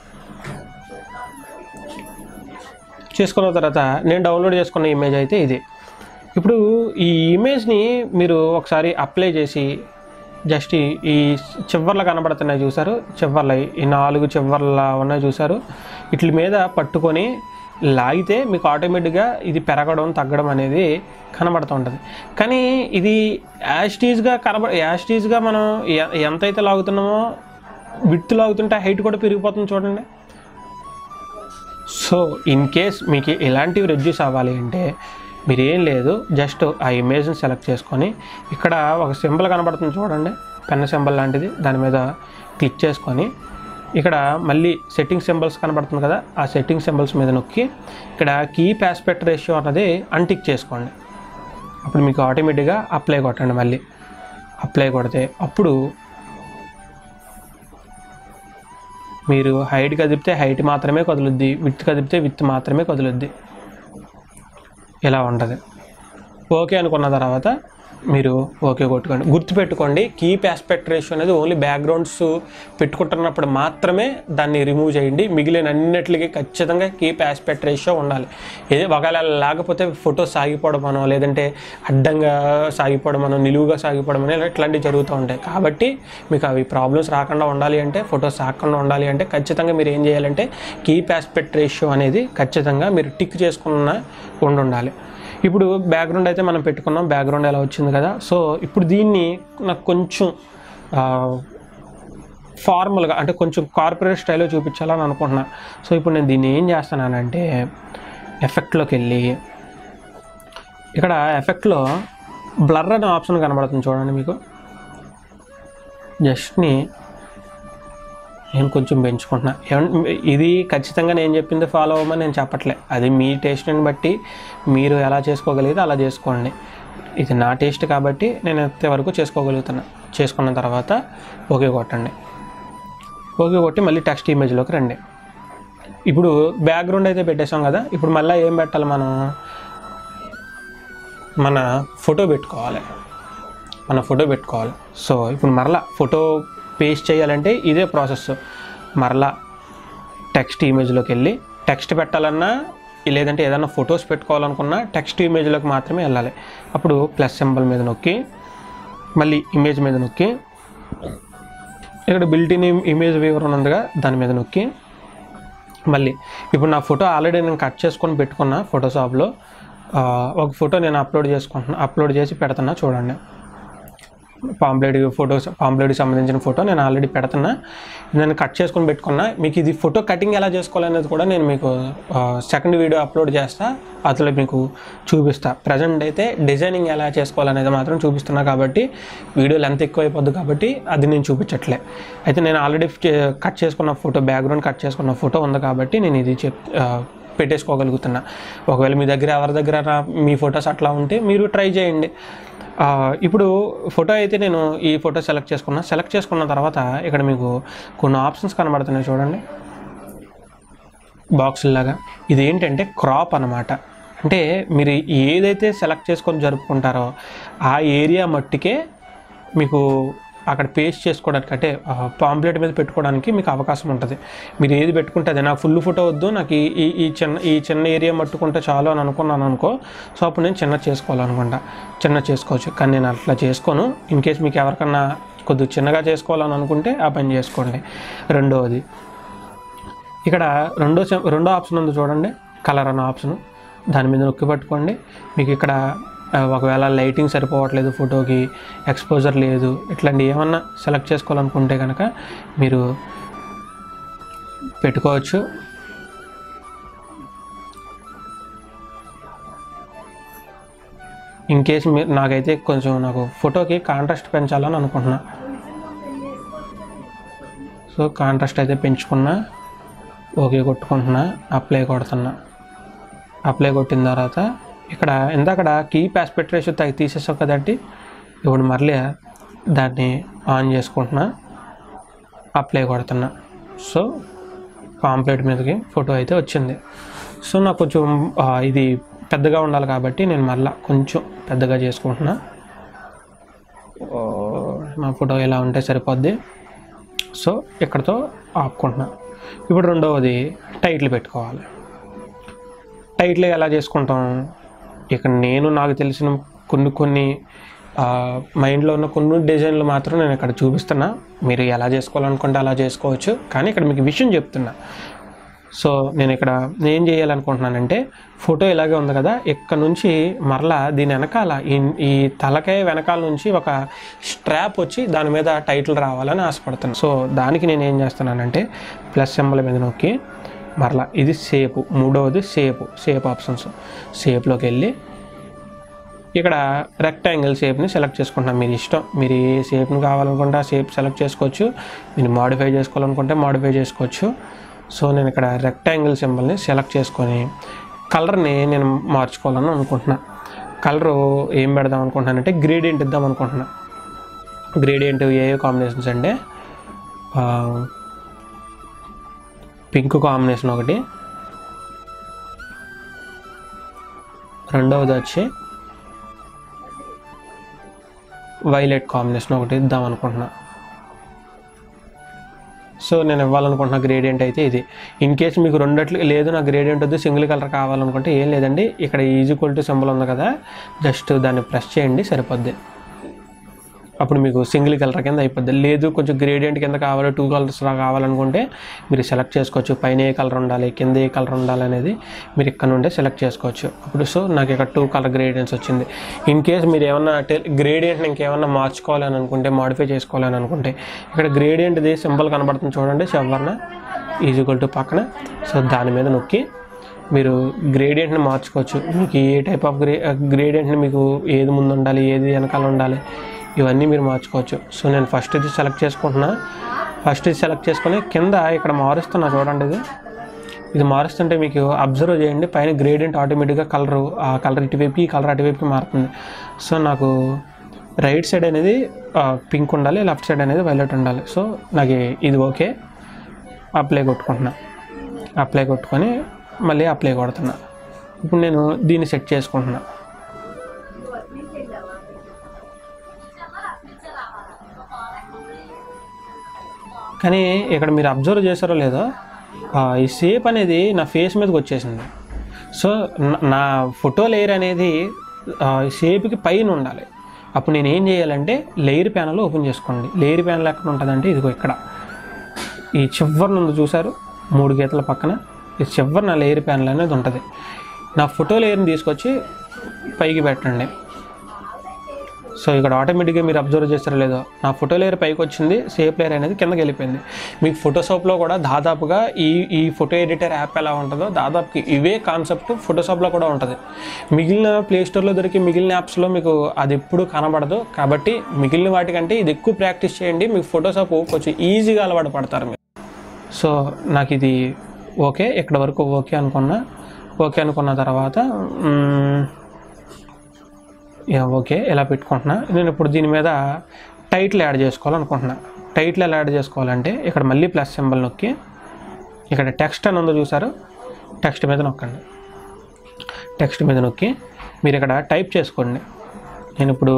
చేసుకున్న తర్వాత నేను డౌన్లోడ్ చేసుకున్న ఇమేజ్ అయితే ఇది ఇప్పుడు ఈ ఇమేజ్ని మీరు ఒకసారి అప్లై చేసి జస్ట్ ఈ- ఈ చివర్ల కనబడుతున్నాయి చూసారు చివర్ల ఈ నాలుగు చివర్ల ఉన్నాయి చూసారు వీటి మీద పట్టుకొని లాగితే మీకు ఆటోమేటిక్గా ఇది పెరగడం తగ్గడం అనేది కనబడుతూ ఉంటుంది కానీ ఇది యాస్టీజ్గా కనబ యాస్టీజ్గా మనం ఎ- ఎంతైతే లాగుతున్నామో విత్ లాగుతుంటే హైట్ కూడా పెరిగిపోతుంది చూడండి సో ఇన్ కేస్ మీకు ఇలాంటివి రెడ్యూస్ అవ్వాలి అంటే మీరు ఏం లేదు జస్ట్ ఆ ఇమేజ్ని సెలెక్ట్ చేసుకొని ఇక్కడ ఒక సింబల్ కనబడుతుంది చూడండి పెన్ సింబల్ లాంటిది దాని మీద క్లిక్ చేసుకొని ఇక్కడ మళ్ళీ సెట్టింగ్ సింబల్స్ కనబడుతుంది కదా ఆ సెట్టింగ్ సింబల్స్ మీద నొక్కి ఇక్కడ కీప్ ఆస్పెక్ట్ రేషియో అన్నది అన్టిక్ చేసుకోండి అప్పుడు మీకు ఆటోమేటిక్గా అప్లై కొట్టండి మళ్ళీ అప్లై కొడితే అప్పుడు మీరు హైట్ కదిపితే హైట్ మాత్రమే కదులుద్ది విత్ కదిపితే విత్ మాత్రమే కదులుద్ది ఇలా ఉంటుంది ఓకే అనుకున్న తర్వాత మీరు ఓకే కొట్టుకోండి గుర్తుపెట్టుకోండి కీప్ ఆస్పెక్ట్ రేషియో అనేది ఓన్లీ బ్యాక్గ్రౌండ్స్ పెట్టుకుంటున్నప్పుడు మాత్రమే దాన్ని రిమూవ్ చేయండి మిగిలిన అన్నిటికీ ఖచ్చితంగా కీప్ ఆస్పెక్ట్ రేషియో ఉండాలి ఏదో ఒకవేళ లేకపోతే ఫోటో సాగిపోవడమనో లేదంటే అడ్డంగా సాగిపోవడమనో నిలువుగా సాగిపోవడమనో ఇలా ఇట్లాంటివి జరుగుతూ ఉంటాయి కాబట్టి మీకు అవి ప్రాబ్లమ్స్ రాకుండా ఉండాలి అంటే ఫోటో సాగకుండా ఉండాలి అంటే ఖచ్చితంగా మీరు ఏం చేయాలంటే కీప్ ఆస్పెక్ట్ రేషియో అనేది ఖచ్చితంగా మీరు టిక్ చేసుకున్న ఉండి ఉండాలి ఇప్పుడు బ్యాక్గ్రౌండ్ అయితే మనం పెట్టుకున్నాం బ్యాక్గ్రౌండ్ ఎలా వచ్చింది కదా సో ఇప్పుడు దీన్ని నాకు కొంచెం ఫార్మల్గా అంటే కొంచెం కార్పొరేట్ స్టైల్లో చూపించాలని అనుకుంటున్నా సో ఇప్పుడు నేను దీన్ని ఏం చేస్తున్నానంటే ఎఫెక్ట్లోకి వెళ్ళి ఇక్కడ ఎఫెక్ట్లో బ్లర్ అనే ఆప్షన్ కనబడుతుంది చూడండి మీకు జస్ట్ని నేను కొంచెం పెంచుకుంటున్నా ఏమన్- ఇది ఖచ్చితంగా నేను చెప్పింది ఫాలో అవ్వమని నేను చెప్పట్లే అది మీ టేస్ట్ని బట్టి మీరు ఎలా చేసుకోగలిగితే అలా చేసుకోండి ఇది నా టేస్ట్ కాబట్టి నేను ఎంతవరకు చేసుకోగలుగుతున్నా చేసుకున్న తర్వాత ఓకే కొట్టండి ఓకే కొట్టి మళ్ళీ టెక్స్ట్ ఇమేజ్లోకి రండి ఇప్పుడు బ్యాక్గ్రౌండ్ అయితే పెట్టేసాం కదా ఇప్పుడు మళ్ళీ ఏం పెట్టాలి మనం మన ఫోటో పెట్టుకోవాలి మన ఫోటో పెట్టుకోవాలి సో ఇప్పుడు మరలా ఫోటో పేస్ట్ చేయాలంటే ఇదే ప్రాసెస్ మరలా టెక్స్ట్ ఇమేజ్లోకి వెళ్ళి టెక్స్ట్ పెట్టాలన్నా లేదంటే ఏదైనా ఫొటోస్ పెట్టుకోవాలనుకున్నా టెక్స్ట్ ఇమేజ్లోకి మాత్రమే వెళ్ళాలి అప్పుడు ప్లస్ సింబల్ మీద నొక్కి మళ్ళీ ఇమేజ్ మీద నొక్కి ఇక్కడ బిల్టిన్ ఇమేజ్ వ్యూవర్ ఉందిగా దాని మీద నొక్కి మళ్ళీ ఇప్పుడు నా ఫోటో ఆల్రెడీ నేను కట్ చేసుకొని పెట్టుకున్న ఫోటోషాప్లో ఆ, ఒక ఫోటో నేను అప్లోడ్ చేసుకుంటున్నా అప్లోడ్ చేసి పెడుతున్నా చూడండి పాంప్లెట్ ఫోటోస్ పాంప్లెట్కి సంబంధించిన ఫోటో నేను ఆల్రెడీ పెడుతున్నా నేను కట్ చేసుకొని పెట్టుకున్నా మీకు ఇది ఫోటో కటింగ్ ఎలా చేసుకోవాలనేది కూడా నేను మీకు సెకండ్ వీడియో అప్లోడ్ చేస్తా అందులో మీకు చూపిస్తా ప్రజెంట్ అయితే డిజైనింగ్ ఎలా చేసుకోవాలనేది మాత్రం చూపిస్తున్నా కాబట్టి వీడియో లెంత్ ఎక్కువ అయిపోద్ది కాబట్టి అది నేను చూపించట్లే అయితే నేను ఆల్రెడీ కట్ చేసుకున్న ఫోటో బ్యాక్గ్రౌండ్ కట్ చేసుకున్న ఫోటో ఉంది కాబట్టి నేను ఇది చెప్ ఆ, పెట్టేసుకోగలుగుతున్నా ఒకవేళ మీ దగ్గర ఎవరి దగ్గర నా- మీ ఫొటోస్ అట్లా ఉంటే మీరు ట్రై చేయండి ఆ, ఇప్పుడు ఫోటో అయితే నేను ఈ ఫోటో సెలెక్ట్ చేసుకున్నా సెలెక్ట్ చేసుకున్న తర్వాత ఇక్కడ మీకు కొన్ని ఆప్షన్స్ కనబడుతున్నాయి చూడండి బాక్సుల్లాగా ఇది ఏంటంటే క్రాప్ అన్నమాట అంటే మీరు ఏదైతే సెలెక్ట్ చేసుకొని జరుపుకుంటారో ఆ ఏరియా మట్టికే మీకు అక్కడ పేస్ట్ చేసుకోవడానికి అంటే పాంప్లెట్ మీద పెట్టుకోవడానికి మీకు అవకాశం ఉంటుంది మీరు ఏది పెట్టుకుంటే అదే నాకు ఫుల్ ఫోటో వద్దు నాకు ఈ ఈ- ఈ చిన్న ఈ చిన్న ఏరియా మట్టుకుంటే చాలు అని అనుకున్నాను అనుకో సో అప్పుడు నేను చిన్న చేసుకోవాలనుకుంటా చిన్న చేసుకోవచ్చు కానీ నేను అట్లా చేసుకోను ఇన్ కేస్ మీకు ఎవరికన్నా కొద్దిగా చిన్నగా చేసుకోవాలని అనుకుంటే ఆ పని చేసుకోండి రెండవది ఇక్కడ రెండో సె- రెండో ఆప్షన్ ఉంది చూడండి కలర్ అన్న ఆప్షన్ దాని మీద నొక్కి పట్టుకోండి మీకు ఇక్కడ ఆ, ఒకవేళ లైటింగ్ సరిపోవట్లేదు ఫోటోకి ఎక్స్పోజర్ లేదు ఇట్లాంటి ఏమన్నా సెలెక్ట్ చేసుకోవాలనుకుంటే కనుక మీరు పెట్టుకోవచ్చు ఇన్ కేస్ మీరు నాకైతే కొంచెం నాకు ఫోటోకి కాంట్రాస్ట్ పెంచాలని అనుకుంటున్నా సో కాంట్రాస్ట్ అయితే పెంచుకున్నా ఓకే కొట్టుకుంటున్నా అప్లై కొడుతున్నా అప్లై కొట్టిన తర్వాత ఇక్కడ ఇందాకడ కీ ఆస్పెక్ట్ రేషియో తగ్గి తీసేసావు కదండి ఇప్పుడు మళ్ళీ దాన్ని ఆన్ చేసుకుంటున్నా అప్లై కొడుతున్నా సో పాంప్లెట్ మీదకి ఫోటో అయితే వచ్చింది సో నాకు కొంచెం ఆ, ఇది పెద్దగా ఉండాలి కాబట్టి నేను మళ్ళీ కొంచెం పెద్దగా చేసుకుంటున్నా ఓ, నా ఫోటో ఇలా ఉంటే సరిపోద్ది సో ఇక్కడతో ఆపుకుంటున్నా ఇప్పుడు రెండవది టైటిల్ పెట్టుకోవాలి టైటిల్ ఎలా చేసుకుంటాం ఇక్కడ నేను నాకు తెలిసిన కొన్ని కొన్ని ఆ, మైండ్లో ఉన్న కొన్ని డిజైన్లు మాత్రం నేను ఇక్కడ చూపిస్తున్నా మీరు ఎలా చేసుకోవాలనుకుంటే అలా చేసుకోవచ్చు కానీ ఇక్కడ మీకు విషయం చెప్తున్నా సో నేను ఇక్కడ ఏం చేయాలనుకుంటున్నానంటే ఫోటో ఇలాగే ఉంది కదా ఇక్కడ నుంచి మరలా దీని వెనకాల ఈ ఈ తలకాయ వెనకాల నుంచి ఒక స్ట్రాప్ వచ్చి దాని మీద టైటిల్ రావాలని ఆశపడుతున్నాను సో దానికి నేను ఏం చేస్తున్నానంటే ప్లస్ సింబల్ మీద నొక్కి మరలా ఇది సేపు మూడవది సేపు సేప్ ఆప్షన్స్ సేప్లోకి వెళ్ళి ఇక్కడ రెక్టాంగిల్ షేప్ని సెలెక్ట్ చేసుకుంటున్నాం మీరు ఇష్టం మీరు ఏ షేప్ని కావాలనుకుంటే ఆ షేప్ సెలెక్ట్ చేసుకోవచ్చు మీరు మాడిఫై చేసుకోవాలనుకుంటే మాడిఫై చేసుకోవచ్చు సో నేను ఇక్కడ రెక్టాంగిల్ సింబల్ని సెలెక్ట్ చేసుకొని కలర్ని నేను మార్చుకోవాలని అనుకుంటున్నా కలరు ఏం పెడదాం అనుకుంటున్నానంటే గ్రేడియంట్ ఇద్దాం అనుకుంటున్నా గ్రేడియంట్ ఏ ఏ కాంబినేషన్స్ అంటే ఆ, పింక్ కాంబినేషన్ ఒకటి రెండవది వచ్చి వైలెట్ కాంబినేషన్ ఒకటి ఇద్దాం అనుకుంటున్నా సో నేను ఇవ్వాలనుకుంటున్న గ్రేడియంట్ అయితే ఇది ఇన్ కేస్ మీకు రెండట్లు లేదు నా గ్రేడియంట్ వద్దు సింగిల్ కలర్ కావాలనుకుంటే ఏం లేదండి ఇక్కడ ఈజీక్వల్ టు సింబల్ ఉంది కదా జస్ట్ దాన్ని ప్రెస్ చేయండి సరిపోద్ది అప్పుడు మీకు సింగిల్ కలర్ కింద అయిపోద్ది లేదు కొంచెం గ్రేడియంట్ కింద కావాలి టూ కలర్స్ కావాలనుకుంటే మీరు సెలెక్ట్ చేసుకోవచ్చు పైన ఏ కలర్ ఉండాలి కింద ఏ కలర్ ఉండాలి అనేది మీరు ఇక్కడ నుండే సెలెక్ట్ చేసుకోవచ్చు అప్పుడు సో నాకు ఇక్కడ టూ కలర్ గ్రేడియంట్స్ వచ్చింది ఇన్ కేస్ మీరు ఏమన్నా గ్రేడియంట్ని ఇంకేమన్నా మార్చుకోవాలని అనుకుంటే మాడిఫై చేసుకోవాలని అనుకుంటే ఇక్కడ గ్రేడియంట్ది సింబల్ కనబడుతుంది చూడండి చివరన ఈజీక్వల్ టు పక్కన సో దాని మీద నొక్కి మీరు గ్రేడియంట్ని మార్చుకోవచ్చు మీకు ఏ టైప్ ఆఫ్ గ్రే గ్రేడియంట్ని మీకు ఏది ముందు ఉండాలి ఏది వెనకాల ఉండాలి ఇవన్నీ మీరు మార్చుకోవచ్చు సో నేను ఫస్ట్ ఇది సెలెక్ట్ చేసుకుంటున్నా ఫస్ట్ ఇది సెలెక్ట్ చేసుకొని కింద ఇక్కడ మారుస్తున్నా చూడండి ఇది ఇది మారుస్తుంటే మీకు అబ్జర్వ్ చేయండి పైన గ్రేడియంట్ ఆటోమేటిక్గా కలర్ ఆ కలర్ ఇటువైపు ఈ కలర్ అటువైపు మారుతుంది సో నాకు రైట్ సైడ్ అనేది పింక్ ఉండాలి లెఫ్ట్ సైడ్ అనేది వైలెట్ ఉండాలి సో నాకు ఇది ఓకే అప్లై కొట్టుకుంటున్నా అప్లై కొట్టుకొని మళ్ళీ అప్లై కొడుతున్నా ఇప్పుడు నేను దీన్ని సెట్ చేసుకుంటున్నా కానీ ఇక్కడ మీరు అబ్జర్వ్ చేశారో లేదో ఆ, ఈ షేప్ అనేది నా ఫేస్ మీదకి వచ్చేసింది సో నా- నా ఫోటో లేయర్ అనేది ఆ, షేప్కి పైన ఉండాలి అప్పుడు నేను ఏం చేయాలంటే లేయర్ ప్యానల్ ఓపెన్ చేసుకోండి లేయర్ ప్యానల్ ఎక్కడ ఉంటుందంటే ఇదిగో ఇక్కడ ఈ చివరి నుండి చూసారు మూడు గీతల పక్కన ఈ చివరి నా లేయర్ ప్యానల్ అనేది ఉంటుంది నా ఫోటో లేయర్ని తీసుకొచ్చి పైకి పెట్టండి సో ఇక్కడ ఆటోమేటిక్గా మీరు అబ్జర్వ్ చేస్తారో లేదో నా ఫోటో లేయర్ పైకి వచ్చింది సేఫ్ లేయర్ అనేది కిందకి వెళ్ళిపోయింది మీకు ఫోటోషాప్లో కూడా దాదాపుగా ఈ ఈ ఫోటో ఎడిటర్ యాప్ ఎలా ఉంటుందో దాదాపుకి ఇవే కాన్సెప్ట్ ఫోటోషాప్లో కూడా ఉంటుంది మిగిలిన ప్లే స్టోర్లో దొరికి మిగిలిన యాప్స్లో మీకు అది ఎప్పుడు కనబడదు కాబట్టి మిగిలిన వాటికంటే ఇది ఎక్కువ ప్రాక్టీస్ చేయండి మీకు ఫోటోషాప్ కొంచెం ఈజీగా అలవాటు పడతారు మీరు సో నాకు ఇది ఓకే ఇక్కడ వరకు ఓకే అనుకున్నా ఓకే అనుకున్న తర్వాత మ్మ్, యా, ఓకే ఇలా పెట్టుకుంటున్నా నేను ఇప్పుడు దీని మీద టైటిల్ యాడ్ చేసుకోవాలనుకుంటున్నా టైటిల్ ఎలా యాడ్ చేసుకోవాలంటే ఇక్కడ మళ్ళీ ప్లస్ సింబల్ నొక్కి ఇక్కడ టెక్స్ట్ అని ఉందో చూసారు టెక్స్ట్ మీద నొక్కండి టెక్స్ట్ మీద నొక్కి మీరు ఇక్కడ టైప్ చేసుకోండి నేను ఇప్పుడు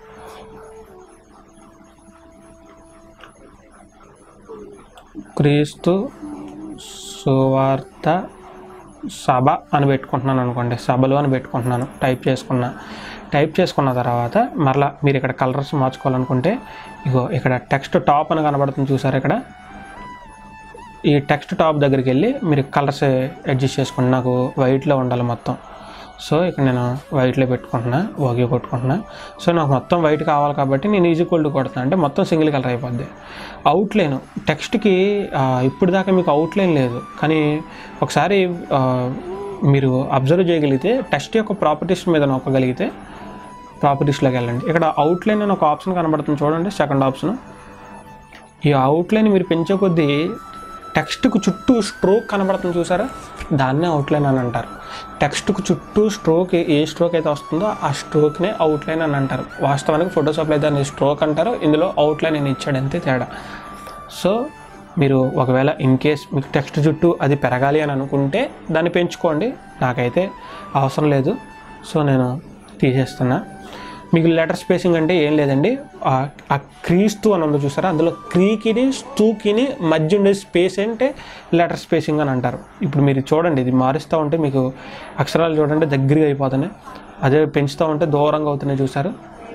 క్రీస్తు సువార్త సభ అని పెట్టుకుంటున్నాను అనుకోండి సభలు అని పెట్టుకుంటున్నాను టైప్ చేసుకున్నా టైప్ చేసుకున్న తర్వాత మరలా మీరు ఇక్కడ కలర్స్ మార్చుకోవాలనుకుంటే ఇగో ఇక్కడ టెక్స్ట్ టాప్ అని కనబడుతుంది చూసారు ఇక్కడ ఈ టెక్స్ట్ టాప్ దగ్గరికి వెళ్ళి మీరు కలర్స్ అడ్జస్ట్ చేసుకోండి నాకు వైట్లో ఉండాలి మొత్తం సో ఇక్కడ నేను వైట్లో పెట్టుకుంటున్నా ఓకే కొట్టుకుంటున్నా సో నాకు మొత్తం వైట్ కావాలి కాబట్టి నేను ఈజీ కోల్డ్ కొడుతున్నా అంటే మొత్తం సింగిల్ కలర్ అయిపోద్ది అవుట్లైన్ టెక్స్ట్కి ఇప్పుడు దాకా మీకు అవుట్లైన్ లేదు కానీ ఒకసారి ఆ, మీరు అబ్జర్వ్ చేయగలిగితే టెక్స్ట్ యొక్క ప్రాపర్టీస్ మీద నొక్కగలిగితే ప్రాపర్టీస్లోకి వెళ్ళండి ఇక్కడ అవుట్లైన్ అని ఒక ఆప్షన్ కనబడుతుంది చూడండి సెకండ్ ఆప్షన్ ఈ అవుట్లైన్ మీరు పెంచే కొద్దీ టెక్స్ట్కు చుట్టూ స్ట్రోక్ కనబడుతుంది చూసారా దాన్నే అవుట్లైన్ అని అంటారు టెక్స్ట్కు చుట్టూ స్ట్రోక్ ఏ స్ట్రోక్ అయితే వస్తుందో ఆ స్ట్రోక్నే అవుట్లైన్ అని అంటారు వాస్తవానికి ఫోటోషాప్లో అయితే దాన్ని స్ట్రోక్ అంటారు ఇందులో అవుట్లైన్ అని ఇచ్చాడు అంతే తేడా సో మీరు ఒకవేళ ఇన్ కేస్ మీకు టెక్స్ట్ చుట్టూ అది పెరగాలి అని అనుకుంటే దాన్ని పెంచుకోండి నాకైతే అవసరం లేదు సో నేను తీసేస్తున్నా మీకు లెటర్ స్పేసింగ్ అంటే ఏం లేదండి ఆ- ఆ క్రీస్తు అని ఉందో చూసారా అందులో క్రీకిని స్టూకిని మధ్య ఉండే స్పేస్ అంటే లెటర్ స్పేసింగ్ అని అంటారు ఇప్పుడు మీరు చూడండి ఇది మారుస్తూ ఉంటే మీకు అక్షరాలు చూడండి దగ్గరగా అయిపోతున్నాయి అదే పెంచుతూ ఉంటే దూరంగా అవుతున్నాయి చూసారు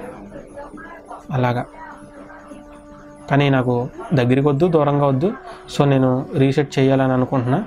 అలాగా కానీ నాకు దగ్గరికి వద్దు దూరంగా వద్దు సో నేను రీసెట్ చేయాలని అనుకుంటున్నా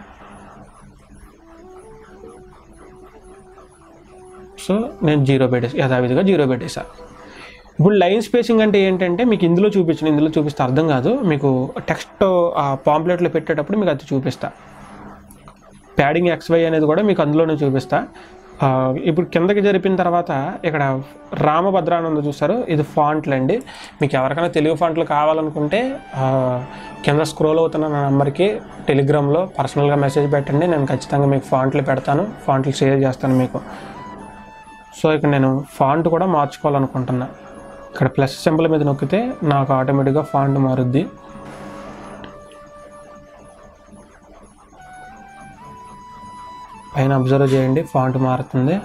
సో నేను జీరో పెట్టేసి యథావిధిగా జీరో పెట్టేసా ఇప్పుడు లైన్ స్పేసింగ్ అంటే ఏంటంటే మీకు ఇందులో చూపించిన ఇందులో చూపిస్తే అర్థం కాదు మీకు టెక్స్ట్ ఆ పాంప్లెట్లో పెట్టేటప్పుడు మీకు అది చూపిస్తా ప్యాడింగ్ ఎక్స్వై అనేది కూడా మీకు అందులోనే చూపిస్తా ఆ, ఇప్పుడు కిందకి జరిపిన తర్వాత ఇక్కడ రామభద్ర అని ఉందో చూస్తారు ఇది ఫాంట్లు అండి మీకు ఎవరికైనా తెలుగు ఫాంట్లు కావాలనుకుంటే ఆ, కింద స్క్రోల్ అవుతున్న నా నెంబర్కి టెలిగ్రామ్లో పర్సనల్గా మెసేజ్ పెట్టండి నేను ఖచ్చితంగా మీకు ఫాంట్లు పెడతాను ఫాంట్లు షేర్ చేస్తాను మీకు సో ఇక్కడ నేను ఫాంట్ కూడా మార్చుకోవాలనుకుంటున్నా ఇక్కడ ప్లస్ సింబల్ మీద నొక్కితే నాకు ఆటోమేటిక్గా ఫాంట్ మారుద్ది పైన అబ్జర్వ్ చేయండి ఫాంట్ మారుతుంది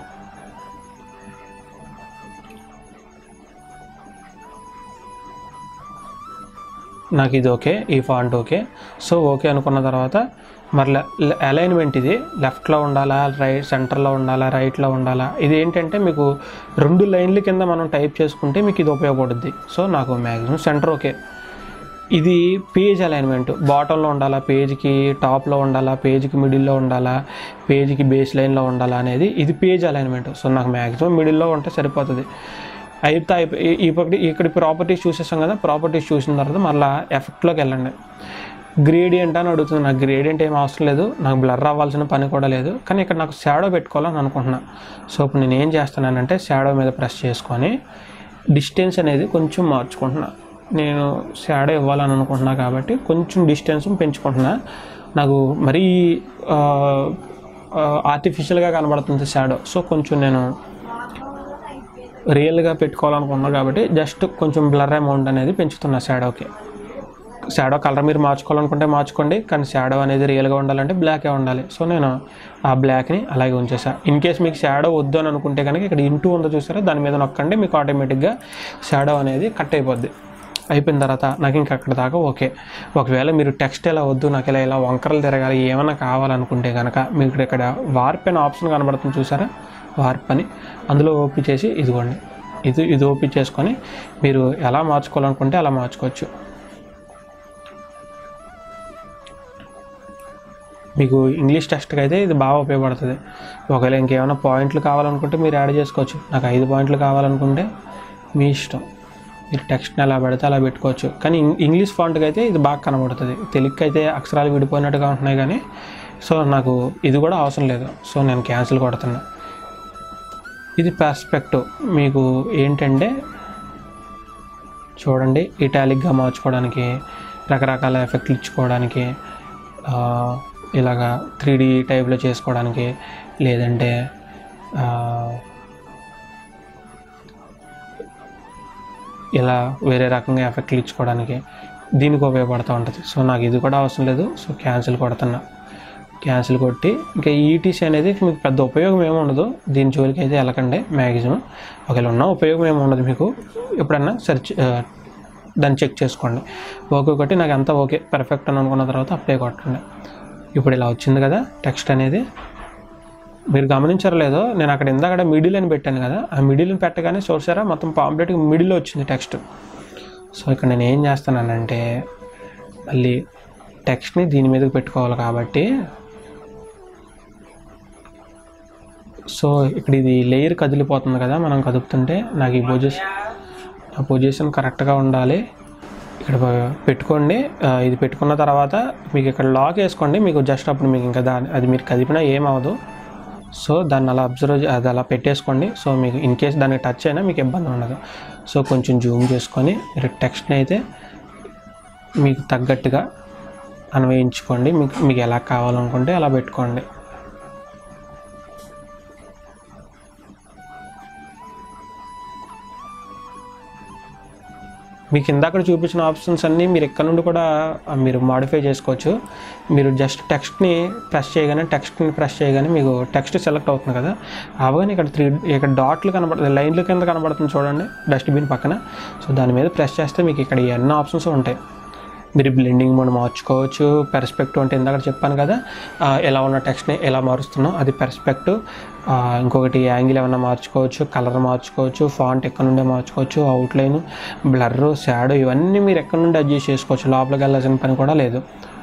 నాకు ఇది ఓకే ఈ ఫాంట్ ఓకే సో ఓకే అనుకున్న తర్వాత మరలా అలైన్మెంట్ ఇది లెఫ్ట్లో ఉండాలా రైట్ సెంటర్లో ఉండాలా రైట్లో ఉండాలా ఇది ఏంటంటే మీకు రెండు లైన్ల కింద మనం టైప్ చేసుకుంటే మీకు ఇది ఉపయోగపడుద్ది సో నాకు మ్యాక్సిమం సెంటర్ ఓకే ఇది పేజ్ అలైన్మెంట్ బాటంలో ఉండాలా పేజ్కి టాప్లో ఉండాలా పేజ్కి మిడిల్లో ఉండాలా పేజ్కి బేస్ లైన్లో ఉండాలా అనేది ఇది పేజ్ అలైన్మెంట్ సో నాకు మ్యాక్సిమం మిడిల్లో ఉంటే సరిపోతుంది అయితే అయిపో- ఈ- ఈ పక్కటి ఇక్కడ ప్రాపర్టీస్ చూసేసాం కదా ప్రాపర్టీస్ చూసిన తర్వాత మళ్ళీ ఎఫెక్ట్లోకి వెళ్ళండి గ్రేడియంట్ అని అడుగుతుంది నాకు గ్రేడియంట్ ఏం అవసరం లేదు నాకు బ్లర్ అవ్వాల్సిన పని కూడా లేదు కానీ ఇక్కడ నాకు షాడో పెట్టుకోవాలని అనుకుంటున్నా సో ఇప్పుడు నేను ఏం చేస్తున్నానంటే షాడో మీద ప్రెస్ చేసుకొని డిస్టెన్స్ అనేది కొంచెం మార్చుకుంటున్నా నేను షాడో ఇవ్వాలని అనుకుంటున్నా కాబట్టి కొంచెం డిస్టెన్స్ పెంచుకుంటున్నా నాకు మరీ ఆర్టిఫిషియల్గా కనబడుతుంది షాడో సో కొంచెం నేను రియల్గా పెట్టుకోవాలనుకున్నా కాబట్టి జస్ట్ కొంచెం బ్లర్ అమౌంట్ అనేది పెంచుతున్నా షాడోకి షాడో కలర్ మీరు మార్చుకోవాలనుకుంటే మార్చుకోండి కానీ షాడో అనేది రియల్గా ఉండాలంటే బ్లాకే ఉండాలి సో నేను ఆ బ్లాక్ని అలాగే ఉంచేసా ఇన్ కేస్ మీకు షాడో వద్దు అని అనుకుంటే కనుక ఇక్కడ ఇంటూ ఉందో చూసారా దాని మీద నొక్కండి మీకు ఆటోమేటిక్గా షాడో అనేది కట్ అయిపోద్ది అయిపోయిన తర్వాత నాకు ఇంకా అక్కడ దాకా ఓకే ఒకవేళ మీరు టెక్స్ట్ ఎలా వద్దు నాకు ఇలా ఇలా వంకరలు తిరగాలి ఏమైనా కావాలనుకుంటే కనుక మీకు ఇక్కడ వార్ప్ అనే ఆప్షన్ కనబడుతుంది చూసారా వార్ప్ అని అందులో ఓపీ చేసి ఇదిగోండి ఇది ఇది ఓపీ చేసుకొని మీరు ఎలా మార్చుకోవాలనుకుంటే అలా మార్చుకోవచ్చు మీకు ఇంగ్లీష్ టెస్ట్కి అయితే ఇది బాగా ఉపయోగపడుతుంది ఒకవేళ ఇంకేమైనా పాయింట్లు కావాలనుకుంటే మీరు యాడ్ చేసుకోవచ్చు నాకు ఐదు పాయింట్లు కావాలనుకుంటే మీ ఇష్టం మీరు టెక్స్ట్ని ఎలా పెడితే అలా పెట్టుకోవచ్చు కానీ ఇం- ఇంగ్లీష్ ఫాంట్కి అయితే ఇది బాగా కనబడుతుంది తెలుగుకి అయితే అక్షరాలు విడిపోయినట్టుగా ఉంటున్నాయి కానీ సో నాకు ఇది కూడా అవసరం లేదు సో నేను క్యాన్సిల్ కొడుతున్నా ఇది పర్స్పెక్టివ్ మీకు ఏంటంటే చూడండి ఇటాలిక్గా మార్చుకోవడానికి రకరకాల ఎఫెక్ట్లు ఇచ్చుకోవడానికి ఆ, ఇలాగా త్రీ డీ టైప్లో చేసుకోవడానికి లేదంటే ఆ, ఇలా వేరే రకంగా ఎఫెక్ట్లు ఇచ్చుకోవడానికి దీనికి ఉపయోగపడుతూ ఉంటుంది సో నాకు ఇది కూడా అవసరం లేదు సో క్యాన్సిల్ కొడుతున్నా క్యాన్సిల్ కొట్టి ఇంకా ఈటీసీ అనేది మీకు పెద్ద ఉపయోగం ఏమి ఉండదు దీని జోలికి అయితే వెళ్ళకండి మ్యాక్సిమం ఒకవేళ ఉన్న ఉపయోగం ఏమి ఉండదు మీకు ఎప్పుడన్నా సెర్చ్ ఆ, దాన్ని చెక్ చేసుకోండి ఓకే ఒకటి నాకు అంతా ఓకే పర్ఫెక్ట్ అని అనుకున్న తర్వాత అప్లై కొట్టండి ఇప్పుడు ఇలా వచ్చింది కదా టెక్స్ట్ అనేది మీరు గమనించారో లేదో నేను అక్కడ ఇందాక మిడిల్ అని పెట్టాను కదా ఆ మిడిల్ పెట్టగానే చూసారా మొత్తం పాంప్లెట్కి మిడిల్ వచ్చింది టెక్స్ట్ సో ఇక్కడ నేను ఏం చేస్తానంటే మళ్ళీ టెక్స్ట్ని దీని మీదకి పెట్టుకోవాలి కాబట్టి సో ఇక్కడ ఇది లేయర్ కదిలిపోతుంది కదా మనం కదుపుతుంటే నాకు ఈ పొజిషన్ ఆ పొజిషన్ కరెక్ట్గా ఉండాలి ఇక్కడ ప- పెట్టుకోండి ఆ, ఇది పెట్టుకున్న తర్వాత మీకు ఇక్కడ లాక్ వేసుకోండి మీకు జస్ట్ అప్పుడు మీకు ఇంకా దాని అది మీరు కదిపినా ఏమవదు సో దాన్ని అలా అబ్జర్వ్ అది అలా పెట్టేసుకోండి సో మీకు ఇన్ కేస్ దానికి టచ్ అయినా మీకు ఇబ్బంది ఉండదు సో కొంచెం జూమ్ చేసుకొని మీరు టెక్స్ట్ని అయితే మీకు తగ్గట్టుగా అన్వయించుకోండి మీకు మీకు ఎలా కావాలనుకుంటే అలా పెట్టుకోండి మీకు ఇందాక చూపించిన ఆప్షన్స్ అన్నీ మీరు ఎక్కడ నుండి కూడా ఆ, మీరు మాడిఫై చేసుకోవచ్చు మీరు జస్ట్ టెక్స్ట్ని ప్రెస్ చేయగానే టెక్స్ట్ని ప్రెస్ చేయగానే మీకు టెక్స్ట్ సెలెక్ట్ అవుతుంది కదా అవగానే ఇక్కడ త్రీ ఇక్కడ డాట్లు కనబడుతుంది లైన్ల కింద కనబడుతుంది చూడండి డస్ట్బిన్ పక్కన సో దాని మీద ప్రెస్ చేస్తే మీకు ఇక్కడ ఈ అన్ని ఆప్షన్స్ ఉంటాయి మీరు బ్లెండింగ్ మోడ్ మార్చుకోవచ్చు పెర్స్పెక్టివ్ అంటే ఇందాక చెప్పాను కదా ఆ, ఎలా ఉన్న టెక్స్ట్ని ఎలా మారుస్తున్నాం అది పెర్స్పెక్టివ్ ఇంకొకటి యాంగిల్ ఏమైనా మార్చుకోవచ్చు కలర్ మార్చుకోవచ్చు ఫాంట్ ఎక్కడ నుండే మార్చుకోవచ్చు అవుట్లైన్ బ్లర్ షాడో ఇవన్నీ మీరు ఎక్కడ నుండి అడ్జస్ట్ చేసుకోవచ్చు లోపలికి వెళ్ళాల్సిన పని కూడా లేదు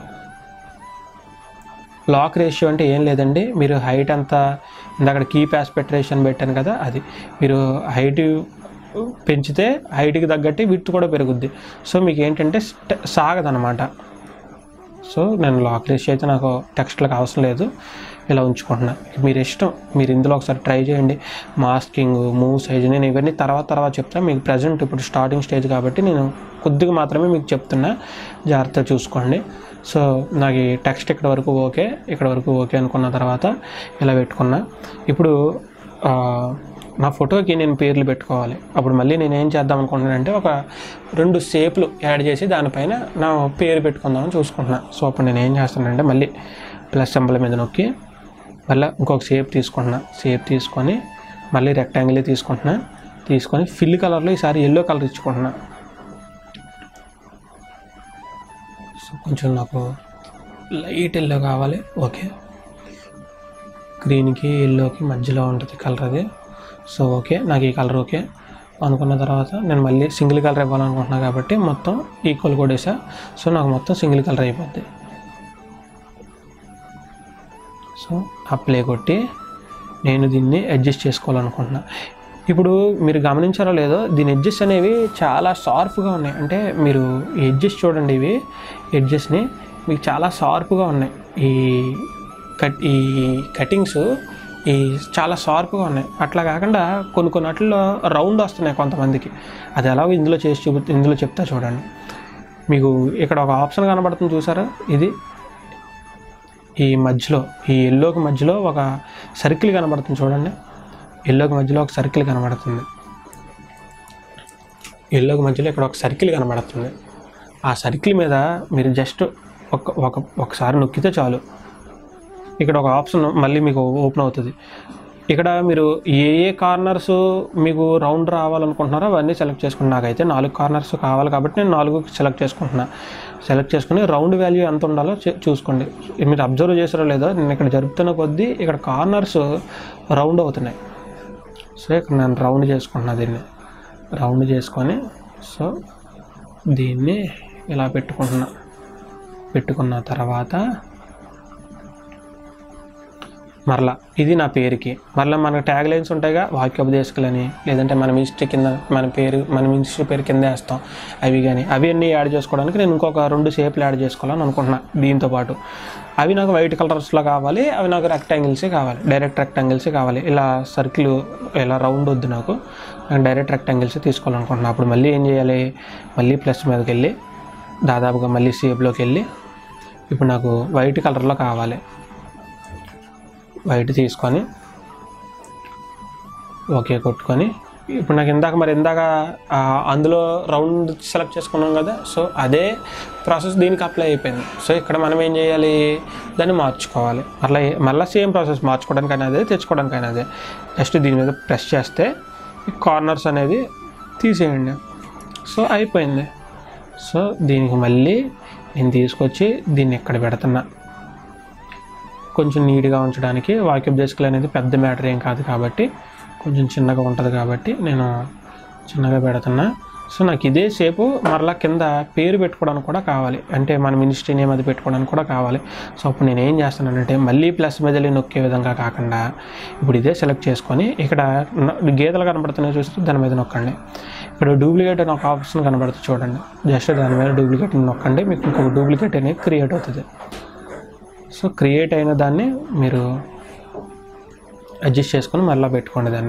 లాక్ రేషియో అంటే ఏం లేదండి మీరు హైట్ అంతా ఇందాక కీప్ ఆస్పెక్ట్ రేషియో అని పెట్టాను కదా అది మీరు హైట్ పెంచితే హైట్కి తగ్గట్టు విత్ కూడా పెరుగుద్ది సో మీకు ఏంటంటే స్ట్- సాగదనమాట సో నేను లాక్ రేషియో అయితే నాకు టెక్స్ట్లకు అవసరం లేదు ఇలా ఉంచుకుంటున్నా మీరు ఇష్టం మీరు ఇందులో ఒకసారి ట్రై చేయండి మాస్కింగ్ మూవ్ సైజ్ నేను ఇవన్నీ తర్వాత తర్వాత చెప్తాను మీకు ప్రజెంట్ ఇప్పుడు స్టార్టింగ్ స్టేజ్ కాబట్టి నేను కొద్దిగా మాత్రమే మీకు చెప్తున్నా జాగ్రత్తగా చూసుకోండి సో నాకు ఈ టెక్స్ట్ ఇక్కడ వరకు ఓకే ఇక్కడ వరకు ఓకే అనుకున్న తర్వాత ఇలా పెట్టుకున్నా ఇప్పుడు ఆ, నా ఫోటోకి నేను పేర్లు పెట్టుకోవాలి అప్పుడు మళ్ళీ నేను ఏం చేద్దాం అనుకుంటున్నానంటే ఒక రెండు షేప్లు యాడ్ చేసి దానిపైన నా పేరు పెట్టుకుందామని చూసుకుంటున్నా సో అప్పుడు నేను ఏం చేస్తానంటే మళ్ళీ ప్లస్ సింబల్ మీద నొక్కి మళ్ళీ ఇంకొక షేప్ తీసుకుంటున్నా షేప్ తీసుకొని మళ్ళీ రెక్టాంగిల్ తీసుకుంటున్నా తీసుకొని ఫిల్ కలర్లో ఈసారి ఎల్లో కలర్ ఇచ్చుకుంటున్నా సో కొంచెం నాకు లైట్ ఎల్లో కావాలి ఓకే గ్రీన్కి ఎల్లోకి మధ్యలో ఉంటుంది కలర్ అది సో ఓకే నాకు ఈ కలర్ ఓకే అనుకున్న తర్వాత నేను మళ్ళీ సింగిల్ కలర్ ఇవ్వాలనుకుంటున్నా కాబట్టి మొత్తం ఈక్వల్ కొట్టేసా సో నాకు మొత్తం సింగిల్ కలర్ అయిపోద్ది సో అప్లై కొట్టి నేను దీన్ని అడ్జస్ట్ చేసుకోవాలనుకుంటున్నా ఇప్పుడు మీరు గమనించారో లేదో దీని ఎడ్జెస్ అనేవి చాలా షార్ప్గా ఉన్నాయి అంటే మీరు ఈ ఎడ్జెస్ చూడండి ఇవి ఎడ్జెస్ని మీకు చాలా షార్ప్గా ఉన్నాయి ఈ కట్ ఈ కటింగ్స్ ఈ చాలా షార్ప్గా ఉన్నాయి అట్లా కాకుండా కొన్ని కొన్ని వాటిల్లో రౌండ్ వస్తున్నాయి కొంతమందికి అది ఎలాగో ఇందులో చేసి చూపి ఇందులో చెప్తా చూడండి మీకు ఇక్కడ ఒక ఆప్షన్ కనబడుతుంది చూసారా ఇది ఈ మధ్యలో ఈ ఎల్లోకి మధ్యలో ఒక సర్కిల్ కనబడుతుంది చూడండి ఎల్లోకి మధ్యలో ఒక సర్కిల్ కనబడుతుంది ఎల్లోకి మధ్యలో ఇక్కడ ఒక సర్కిల్ కనబడుతుంది ఆ సర్కిల్ మీద మీరు జస్ట్ ఒక ఒక ఒకసారి నొక్కితే చాలు ఇక్కడ ఒక ఆప్షన్ మళ్ళీ మీకు ఓపెన్ అవుతుంది ఇక్కడ మీరు ఏ ఏ కార్నర్స్ మీకు రౌండ్ రావాలనుకుంటున్నారో అవన్నీ సెలెక్ట్ చేసుకుని నాకైతే నాలుగు కార్నర్స్ కావాలి కాబట్టి నేను నాలుగు సెలెక్ట్ చేసుకుంటున్నా సెలెక్ట్ చేసుకుని రౌండ్ వాల్యూ ఎంత ఉండాలో చే- చూసుకోండి మీరు అబ్జర్వ్ చేసారో లేదో నేను ఇక్కడ జరుపుతున్న కొద్దీ ఇక్కడ కార్నర్స్ రౌండ్ అవుతున్నాయి సో ఇక్కడ నేను రౌండ్ చేసుకుంటున్నా దీన్ని రౌండ్ చేసుకొని సో దీన్ని ఇలా పెట్టుకుంటున్నా పెట్టుకున్న తర్వాత మరలా ఇది నా పేరుకి మరలా మనకు ట్యాగ్ లైన్స్ ఉంటాయిగా వాక్యోపదేశకులని లేదంటే మన మినిస్ట్రీ కింద మన పేరు మన మినిస్ట్రీ పేరు కింద వేస్తాం అవి కానీ అవి అన్నీ యాడ్ చేసుకోవడానికి నేను ఇంకొక రెండు షేప్లు యాడ్ చేసుకోవాలని అనుకుంటున్నా దీంతో పాటు అవి నాకు వైట్ కలర్స్లో కావాలి అవి నాకు రెక్టాంగిల్సే కావాలి డైరెక్ట్ రెక్టాంగిల్సే కావాలి ఇలా సర్కిల్ ఇలా రౌండ్ వద్దు నాకు నేను డైరెక్ట్ రెక్టాంగిల్సే తీసుకోవాలనుకుంటున్నా అప్పుడు మళ్ళీ ఏం చేయాలి మళ్ళీ ప్లస్ మీదకి వెళ్ళి దాదాపుగా మళ్ళీ షేప్లోకి వెళ్ళి ఇప్పుడు నాకు వైట్ కలర్లో కావాలి వైట్ తీసుకొని ఓకే కొట్టుకొని ఇప్పుడు నాకు ఇందాక మరి ఇందాక ఆ, అందులో రౌండ్ సెలెక్ట్ చేసుకున్నాం కదా సో అదే ప్రాసెస్ దీనికి అప్లై అయిపోయింది సో ఇక్కడ మనం ఏం చేయాలి దాన్ని మార్చుకోవాలి మళ్ళీ మళ్ళీ సేమ్ ప్రాసెస్ మార్చుకోవడానికైనా అదే తెచ్చుకోవడానికైనా అదే జస్ట్ దీని మీద ప్రెస్ చేస్తే ఈ కార్నర్స్ అనేది తీసేయండి సో అయిపోయింది సో దీనికి మళ్ళీ నేను తీసుకొచ్చి దీన్ని ఇక్కడ పెడుతున్నా కొంచెం నీట్గా ఉంచడానికి వాక్యూబ్ డెస్క్లు అనేది పెద్ద మ్యాటర్ ఏం కాదు కాబట్టి కొంచెం చిన్నగా ఉంటుంది కాబట్టి నేను చిన్నగా పెడుతున్నా సో నాకు ఇదే సేపు మరలా కింద పేరు పెట్టుకోవడానికి కూడా కావాలి అంటే మన మినిస్ట్రీ నేమ్ అది పెట్టుకోవడానికి కూడా కావాలి సో అప్పుడు నేను ఏం చేస్తానంటే మళ్ళీ ప్లస్ మెదలి నొక్కే విధంగా కాకుండా ఇప్పుడు ఇదే సెలెక్ట్ చేసుకొని ఇక్కడ న- గీతలు కనబడుతున్నాయి చూస్తే దాని మీద నొక్కండి ఇక్కడ డూప్లికేట్ అని ఒక ఆప్షన్ కనబడుతుంది చూడండి జస్ట్ దాని మీద డూప్లికేట్ నొక్కండి మీకు ఇంకొక డూప్లికేట్ అనేది క్రియేట్ అవుతుంది సో క్రియేట్ అయిన దాన్ని మీరు అడ్జస్ట్ చేసుకొని మళ్ళీ పెట్టుకోండి దాన్ని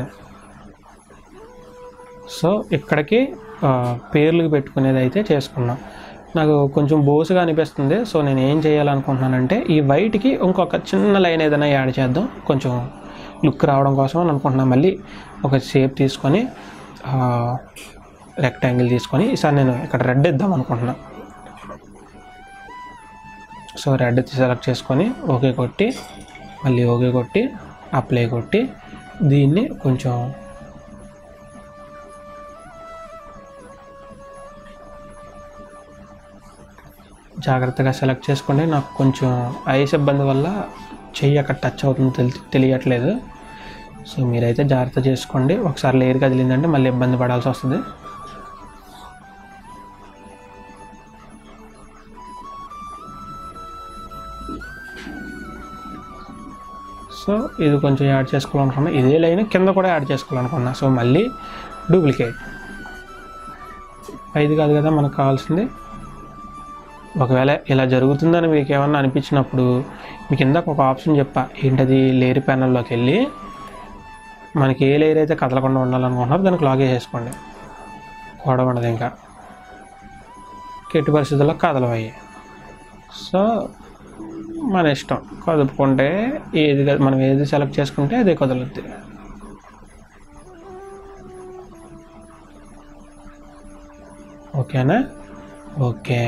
సో ఇక్కడికి ఆ, పేర్లు పెట్టుకునేది అయితే చేసుకున్నాం నాకు కొంచెం బోసుగా అనిపిస్తుంది సో నేను ఏం చేయాలనుకుంటున్నానంటే ఈ వైట్కి ఇంకొక చిన్న లైన్ ఏదైనా యాడ్ చేద్దాం కొంచెం లుక్ రావడం కోసం అని అనుకుంటున్నాను మళ్ళీ ఒక షేప్ తీసుకొని రెక్టాంగిల్ తీసుకొని ఈసారి నేను ఇక్కడ రెడ్ ఇద్దాం అనుకుంటున్నాను సో రెడ్ సెలెక్ట్ చేసుకొని ఓకే కొట్టి మళ్ళీ ఓకే కొట్టి అప్లై కొట్టి దీన్ని కొంచెం జాగ్రత్తగా సెలెక్ట్ చేసుకోండి నాకు కొంచెం ఐస్ ఇబ్బంది వల్ల చెయ్యి అక్కడ టచ్ అవుతుంది తెలి తెలియట్లేదు సో మీరైతే జాగ్రత్త చేసుకోండి ఒకసారి లేరు కదిలిందంటే మళ్ళీ ఇబ్బంది పడాల్సి వస్తుంది సో ఇది కొంచెం యాడ్ చేసుకోవాలనుకున్నా ఇదే లైన్ కింద కూడా యాడ్ చేసుకోవాలనుకున్నా సో మళ్ళీ డూప్లికేట్ ఐదు కాదు కదా మనకు కావాల్సింది ఒకవేళ ఇలా జరుగుతుందని మీకు ఏమన్నా అనిపించినప్పుడు మీకు ఇందాక ఒక ఆప్షన్ చెప్పా ఏంటది లేయర్ ప్యానల్లోకి వెళ్ళి మనకి ఏ లేయర్ అయితే కదలకుండా ఉండాలనుకుంటున్నారో దానికి లాగ్ చేసుకోండి గొడవ ఉండదు ఇంకా కెట్టి పరిస్థితుల్లో కదలవయ్యి సో మన ఇష్టం కదుపుకుంటే ఏది క- మనం ఏది సెలెక్ట్ చేసుకుంటే అదే కదులుద్ది ఓకేనా ఓకే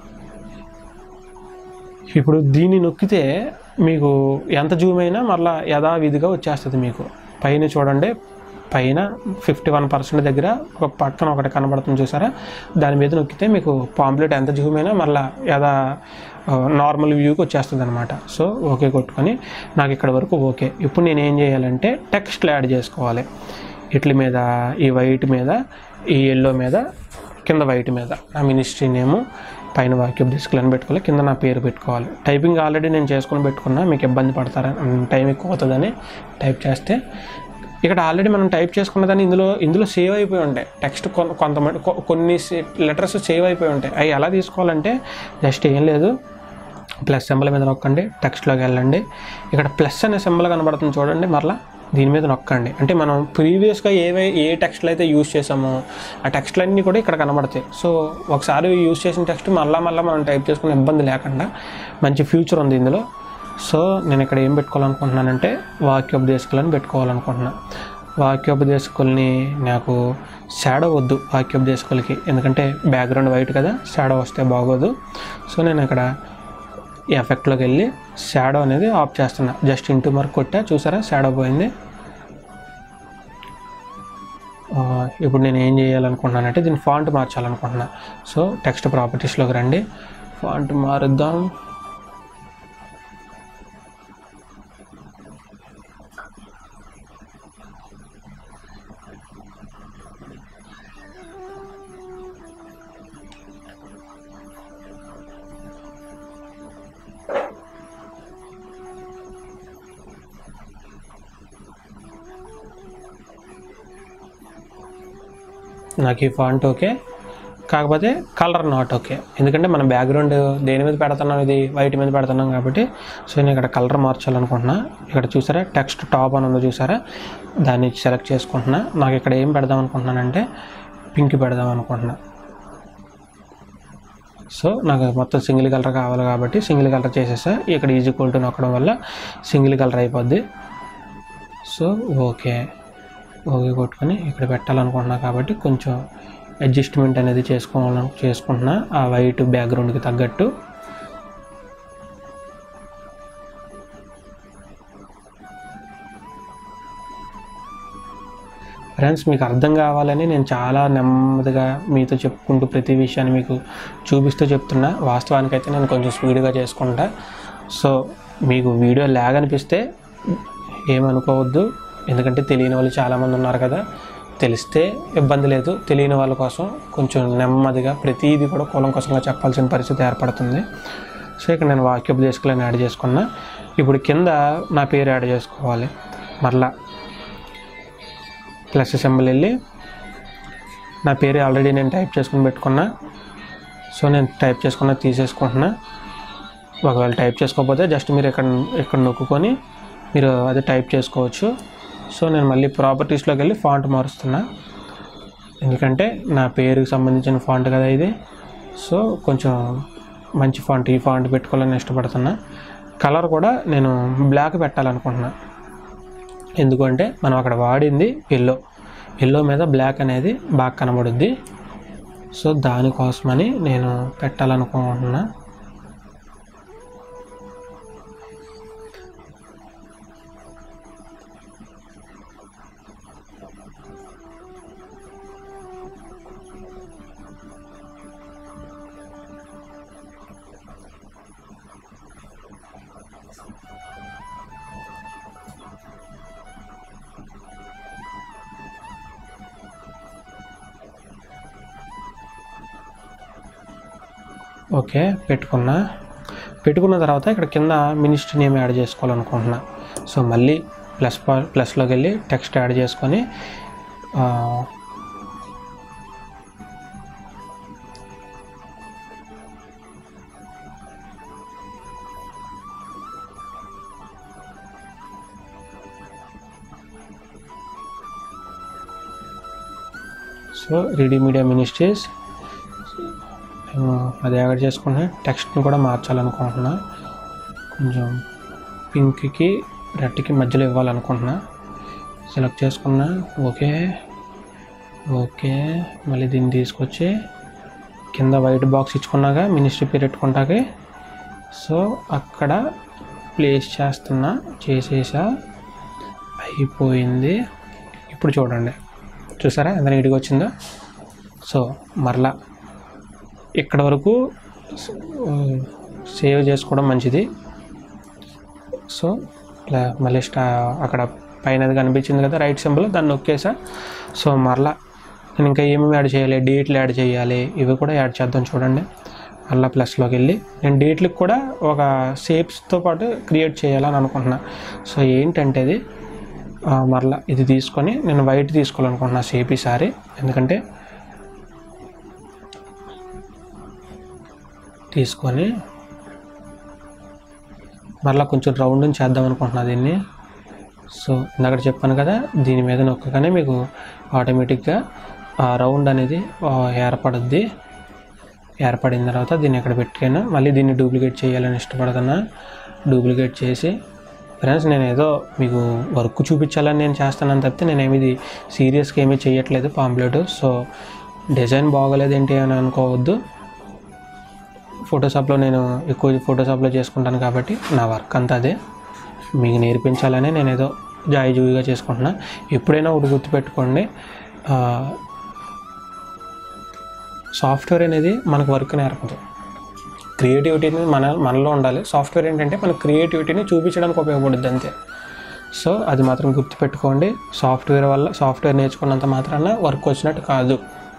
ఇప్పుడు దీన్ని నొక్కితే మీకు ఎంత జూమ్ అయినా మళ్ళీ యథావిధిగా వచ్చేస్తుంది మీకు పైన చూడండి పైన ఫిఫ్టీ వన్ పర్సెంట్ దగ్గర ఒక పక్కన ఒకటి కనబడుతుంది చూసారా దాని మీద నొక్కితే మీకు పాంప్లెట్ ఎంత జూమ్ అయినా మళ్ళీ యథా నార్మల్ వ్యూకి వచ్చేస్తుంది అనమాట సో ఓకే కొట్టుకొని నాకు ఇక్కడ వరకు ఓకే ఇప్పుడు నేను ఏం చేయాలంటే టెక్స్ట్లు యాడ్ చేసుకోవాలి ఇట్ల మీద ఈ వైట్ మీద ఈ ఎల్లో మీద కింద వైట్ మీద నా మినిస్ట్రీ నేము పైన వాక్యూబ్ డిస్క్లు అని పెట్టుకోవాలి కింద నా పేరు పెట్టుకోవాలి టైపింగ్ ఆల్రెడీ నేను చేసుకొని పెట్టుకున్నా మీకు ఇబ్బంది పడతారని టైం ఎక్కువ అవుతుందని టైప్ చేస్తే ఇక్కడ ఆల్రెడీ మనం టైప్ చేసుకున్న దాన్ని ఇందులో ఇందులో సేవ్ అయిపోయి ఉంటాయి టెక్స్ట్ కొ- కొంతమంది కొ- కొన్ని లెటర్స్ సేవ్ అయిపోయి ఉంటాయి అవి ఎలా తీసుకోవాలంటే జస్ట్ ఏం లేదు ప్లస్ సింబల్ మీద నొక్కండి టెక్స్ట్లోకి వెళ్ళండి ఇక్కడ ప్లస్ అనే సింబల్ కనబడుతుంది చూడండి మరలా దీని మీద నొక్కండి అంటే మనం ప్రీవియస్గా ఏవై ఏ టెక్స్ట్లు అయితే యూజ్ చేసామో ఆ టెక్స్ట్లన్నీ కూడా ఇక్కడ కనబడతాయి సో ఒకసారి యూజ్ చేసిన టెక్స్ట్ మళ్ళా మళ్ళీ మనం టైప్ చేసుకునే ఇబ్బంది లేకుండా మంచి ఫ్యూచర్ ఉంది ఇందులో సో నేను ఇక్కడ ఏం పెట్టుకోవాలనుకుంటున్నానంటే వాక్యోపదేశకులను పెట్టుకోవాలనుకుంటున్నాను వాక్యోపదేశకుల్ని నాకు షాడో వద్దు వాక్యోపదేశకులకి ఎందుకంటే బ్యాక్గ్రౌండ్ వైట్ కదా షాడో వస్తే బాగోదు సో నేను ఇక్కడ ఈ ఎఫెక్ట్లోకి వెళ్ళి షాడో అనేది ఆఫ్ చేస్తున్నా జస్ట్ ఇంటూ మార్క్ కొట్టా చూసారా షాడో పోయింది ఆ, ఇప్పుడు నేను ఏం చేయాలనుకుంటున్నానంటే దీన్ని ఫాంట్ మార్చాలనుకుంటున్నా సో టెక్స్ట్ ప్రాపర్టీస్లోకి రండి ఫాంట్ మారుద్దాం నాకు ఈ ఫాంట్ ఓకే కాకపోతే కలర్ నాట్ ఓకే ఎందుకంటే మన బ్యాక్గ్రౌండ్ దేని మీద పెడుతున్నాం ఇది వైట్ మీద పెడుతున్నాం కాబట్టి సో నేను ఇక్కడ కలర్ మార్చాలనుకుంటున్నా ఇక్కడ చూసారా టెక్స్ట్ టాప్ అని ఉందో చూసారా దాన్ని సెలెక్ట్ చేసుకుంటున్నా నాకు ఇక్కడ ఏం పెడదాం అనుకుంటున్నానంటే పింక్ పెడదాం అనుకుంటున్నా సో నాకు మొత్తం సింగిల్ కలర్ కావాలి కాబట్టి సింగిల్ కలర్ చేసేసా ఇక్కడ ఈజీ కోల్ట్ నొక్కడం వల్ల సింగిల్ కలర్ అయిపోద్ది సో ఓకే ఓకే కొట్టుకొని ఇక్కడ పెట్టాలనుకుంటున్నా కాబట్టి కొంచెం అడ్జస్ట్మెంట్ అనేది చేసుకోవాలని చేసుకుంటున్నా ఆ వైట్ బ్యాక్గ్రౌండ్కి తగ్గట్టు ఫ్రెండ్స్ మీకు అర్థం కావాలని నేను చాలా నెమ్మదిగా మీతో చెప్పుకుంటూ ప్రతి విషయాన్ని మీకు చూపిస్తూ చెప్తున్నా వాస్తవానికి అయితే నేను కొంచెం స్పీడ్గా చేసుకుంటా సో మీకు వీడియో ల్యాగ్ అనిపిస్తే ఏమనుకోవద్దు ఎందుకంటే తెలియని వాళ్ళు చాలామంది ఉన్నారు కదా తెలిస్తే ఇబ్బంది లేదు తెలియని వాళ్ళ కోసం కొంచెం నెమ్మదిగా ప్రతిదీ కూడా కూలంకోసంగా చెప్పాల్సిన పరిస్థితి ఏర్పడుతుంది సో ఇక్కడ నేను వాక్యోపదేశకులను యాడ్ చేసుకున్నా ఇప్పుడు కింద నా పేరు యాడ్ చేసుకోవాలి మరలా ప్లస్ సింబల్ వెళ్ళి నా పేరు ఆల్రెడీ నేను టైప్ చేసుకుని పెట్టుకున్నా సో నేను టైప్ చేసుకున్న తీసేసుకుంటున్నా ఒకవేళ టైప్ చేసుకోకపోతే జస్ట్ మీరు ఇక్కడ ఇక్కడ నొక్కుకొని మీరు అది టైప్ చేసుకోవచ్చు సో నేను మళ్ళీ ప్రాపర్టీస్లోకి వెళ్ళి ఫాంట్ మారుస్తున్నా ఎందుకంటే నా పేరుకి సంబంధించిన ఫాంట్ కదా ఇది సో కొంచెం మంచి ఫాంట్ ఈ ఫాంట్ పెట్టుకోవాలని ఇష్టపడుతున్నా కలర్ కూడా నేను బ్లాక్ పెట్టాలనుకుంటున్నా ఎందుకంటే మనం అక్కడ వాడింది ఎల్లో ఎల్లో మీద బ్లాక్ అనేది బాగా కనబడుద్ది సో దానికోసమని నేను పెట్టాలనుకుంటున్నా ఓకే పెట్టుకున్నా పెట్టుకున్న తర్వాత ఇక్కడ కింద మినిస్ట్రీ నేమ్ యాడ్ చేసుకోవాలనుకుంటున్నా సో మళ్ళీ ప్లస్ పా- ప్లస్లోకి వెళ్ళి టెక్స్ట్ యాడ్ చేసుకొని ఆ, సో రెడీ మీడియా మినిస్ట్రీస్ నేను అది యాడ్ చేసుకుని టెక్స్ట్ని కూడా మార్చాలనుకుంటున్నా కొంచెం పింక్కి రెడ్కి మధ్యలో ఇవ్వాలనుకుంటున్నా సెలెక్ట్ చేసుకున్నా ఓకే ఓకే మళ్ళీ దీన్ని తీసుకొచ్చి కింద వైట్ బాక్స్ ఇచ్చుకున్నాక మినిస్ట్రీ పేరు పెట్టుకుంటాకి సో అక్కడ ప్లేస్ చేస్తున్నా చేసేసా అయిపోయింది ఇప్పుడు చూడండి చూసారా ఎంత నీట్గా వచ్చిందో సో మరలా ఇక్కడ వరకు సేవ్ చేసుకోవడం మంచిది సో ఇలా మళ్ళీ స్టా అక్కడ పైన కనిపించింది కదా రైట్ సింబల్ దాన్ని నొక్కేసా సో మరలా నేను ఇంకా ఏమేమి యాడ్ చేయాలి డేట్లు యాడ్ చేయాలి ఇవి కూడా యాడ్ చేద్దాం చూడండి మళ్ళీ ప్లస్లోకి వెళ్ళి నేను డేట్లకు కూడా ఒక షేప్స్తో పాటు క్రియేట్ చేయాలని అనుకుంటున్నా సో ఏంటంటే ఇది ఆ, మరలా ఇది తీసుకొని నేను వైట్ తీసుకోవాలనుకుంటున్నా షేప్ ఈసారి ఎందుకంటే తీసుకొని మరలా కొంచెం రౌండ్ చేద్దాం అనుకుంటున్నా దీన్ని సో ఇందాక చెప్పాను కదా దీని మీద నొక్కగానే మీకు ఆటోమేటిక్గా ఆ రౌండ్ అనేది ఆ, ఏర్పడుద్ది ఏర్పడిన తర్వాత దీన్ని ఇక్కడ పెట్టాను మళ్ళీ దీన్ని డూప్లికేట్ చేయాలని ఇష్టపడుతున్నా డూప్లికేట్ చేసి ఫ్రెండ్స్ నేను ఏదో మీకు వర్క్ చూపించాలని నేను చేస్తున్నాను తప్పితే నేను ఏమి ఇది సీరియస్గా ఏమీ చేయట్లేదు పాంప్లెట్ సో డిజైన్ బాగోలేదు ఏంటి అని అనుకోవద్దు ఫోటోషాప్లో నేను ఎక్కువ ఫోటోషాప్లో చేసుకుంటాను కాబట్టి నా వర్క్ అంతా అదే మీకు నేర్పించాలని నేను ఏదో జాయి జూయిగా చేసుకుంటున్నా ఎప్పుడైనా ఒకటి గుర్తుపెట్టుకోండి ఆ, సాఫ్ట్వేర్ అనేది మనకు వర్క్ నేర్పదు క్రియేటివిటీని మన మనలో ఉండాలి సాఫ్ట్వేర్ ఏంటంటే మన క్రియేటివిటీని చూపించడానికి ఉపయోగపడుద్ది అంతే సో అది మాత్రం గుర్తుపెట్టుకోండి సాఫ్ట్వేర్ వల్ల సాఫ్ట్వేర్ నేర్చుకున్నంత మాత్రాన వర్క్ వచ్చినట్టు కాదు